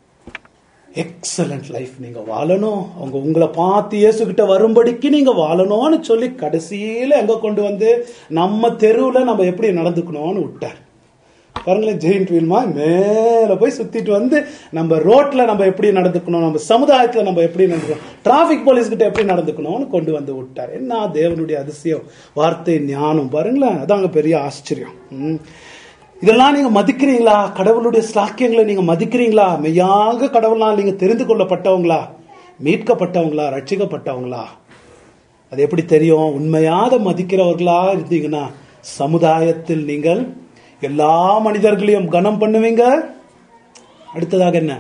எக்ஸலண்ட் லைஃப் நீங்க வாழணும் அவங்க உங்களை பார்த்து இயேசுகிட்ட வரும்படிக்கு நீங்க வாழணும்னு சொல்லி கடைசியில எங்க கொண்டு வந்து நம்ம தெருவுல நம்ம எப்படி நடந்துக்கணும்னு விட்டார் பாருங்களேன் ஜெயின்ட் வீல்மா மேல போய் சுத்திட்டு வந்து நம்ம ரோட்ல நம்ம எப்படி நடந்துக்கணும் நம்ம சமுதாயத்துல நம்ம எப்படி நடந்துக்கணும் டிராபிக் போலீஸ் கிட்ட எப்படி நடந்துக்கணும்னு கொண்டு வந்து விட்டார் என்ன தேவனுடைய அதிசயம் வார்த்தை ஞானம் பாருங்களேன் அதாங்க பெரிய ஆச்சரியம் ம். இதெல்லாம் நீங்க மதிக்கிறீங்களா கடவுளுடைய ஸ்லாக்கியங்களை நீங்க மதிக்கிறீங்களா மெய்யாக கடவுளால் நீங்க தெரிந்து கொள்ளப்பட்டவங்களா மீட்கப்பட்டவங்களா ரட்சிக்கப்பட்டவங்களா அது எப்படி தெரியும் உண்மையாத மதிக்கிறவர்களா இருந்தீங்கன்னா சமுதாயத்தில் நீங்கள் எல்லா மனிதர்களையும் கனம் பண்ணுவீங்க அடுத்ததாக என்ன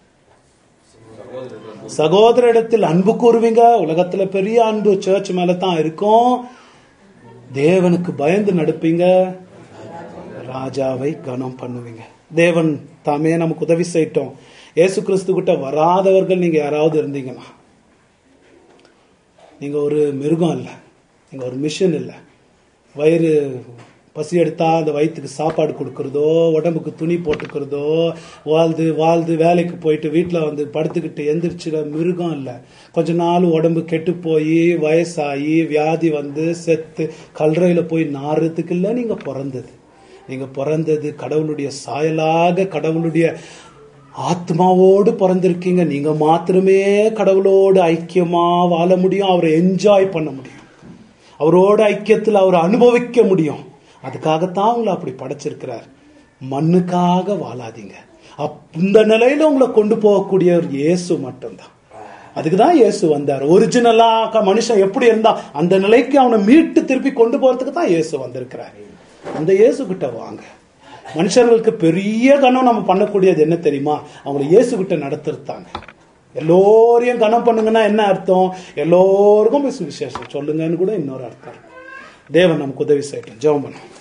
சகோதரிடத்தில் அன்பு கூறுவீங்க உலகத்துல பெரிய அன்பு சர்ச் மேல தான் இருக்கும் தேவனுக்கு பயந்து நடப்பீங்க ராஜாவை கனம் பண்ணுவீங்க தேவன் தாமே நமக்கு உதவி செய்யட்டும் இயேசு கிறிஸ்து கிட்ட வராதவர்கள் நீங்க யாராவது இருந்தீங்கன்னா நீங்க ஒரு மிருகம் இல்லை நீங்க ஒரு மிஷின் இல்லை வயிறு பசி எடுத்தா அந்த வயிற்றுக்கு சாப்பாடு கொடுக்கறதோ உடம்புக்கு துணி போட்டுக்கிறதோ வாழ்ந்து வாழ்ந்து வேலைக்கு போயிட்டு வீட்டில் வந்து படுத்துக்கிட்டு எந்திரிச்சிட மிருகம் இல்லை கொஞ்ச நாள் உடம்பு கெட்டு போய் வயசாகி வியாதி வந்து செத்து கல்றையில் போய் நாறுறதுக்கு இல்லை நீங்கள் பிறந்தது நீங்க பிறந்தது கடவுளுடைய சாயலாக கடவுளுடைய ஆத்மாவோடு பிறந்திருக்கீங்க நீங்க மாத்திரமே கடவுளோடு ஐக்கியமா வாழ முடியும் அவரை என்ஜாய் பண்ண முடியும் அவரோட ஐக்கியத்தில் அவரை அனுபவிக்க முடியும் அதுக்காகத்தான் உங்களை அப்படி படைச்சிருக்கிறார் மண்ணுக்காக வாழாதீங்க அப்- இந்த நிலையில உங்களை கொண்டு போகக்கூடிய ஒரு இயேசு மட்டும்தான் அதுக்கு தான் இயேசு வந்தார் ஒரிஜினலா க- மனுஷன் எப்படி இருந்தா அந்த நிலைக்கு அவனை மீட்டு திருப்பி கொண்டு போறதுக்கு தான் இயேசு வந்திருக்கிறார் அந்த இயேசு கிட்ட வாங்க மனுஷர்களுக்கு பெரிய கனம் நம்ம பண்ணக்கூடியது என்ன தெரியுமா அவங்களை இயேசு கிட்ட நடத்திருத்தாங்க எல்லோரையும் கனம் பண்ணுங்கன்னா என்ன அர்த்தம் எல்லோருக்கும் போய் சுவிசேஷம் சொல்லுங்கன்னு கூட இன்னொரு அர்த்தம் இருக்கு. தேவன் நமக்கு உதவி செய்யட்டும் ஜெபம் பண்ணும்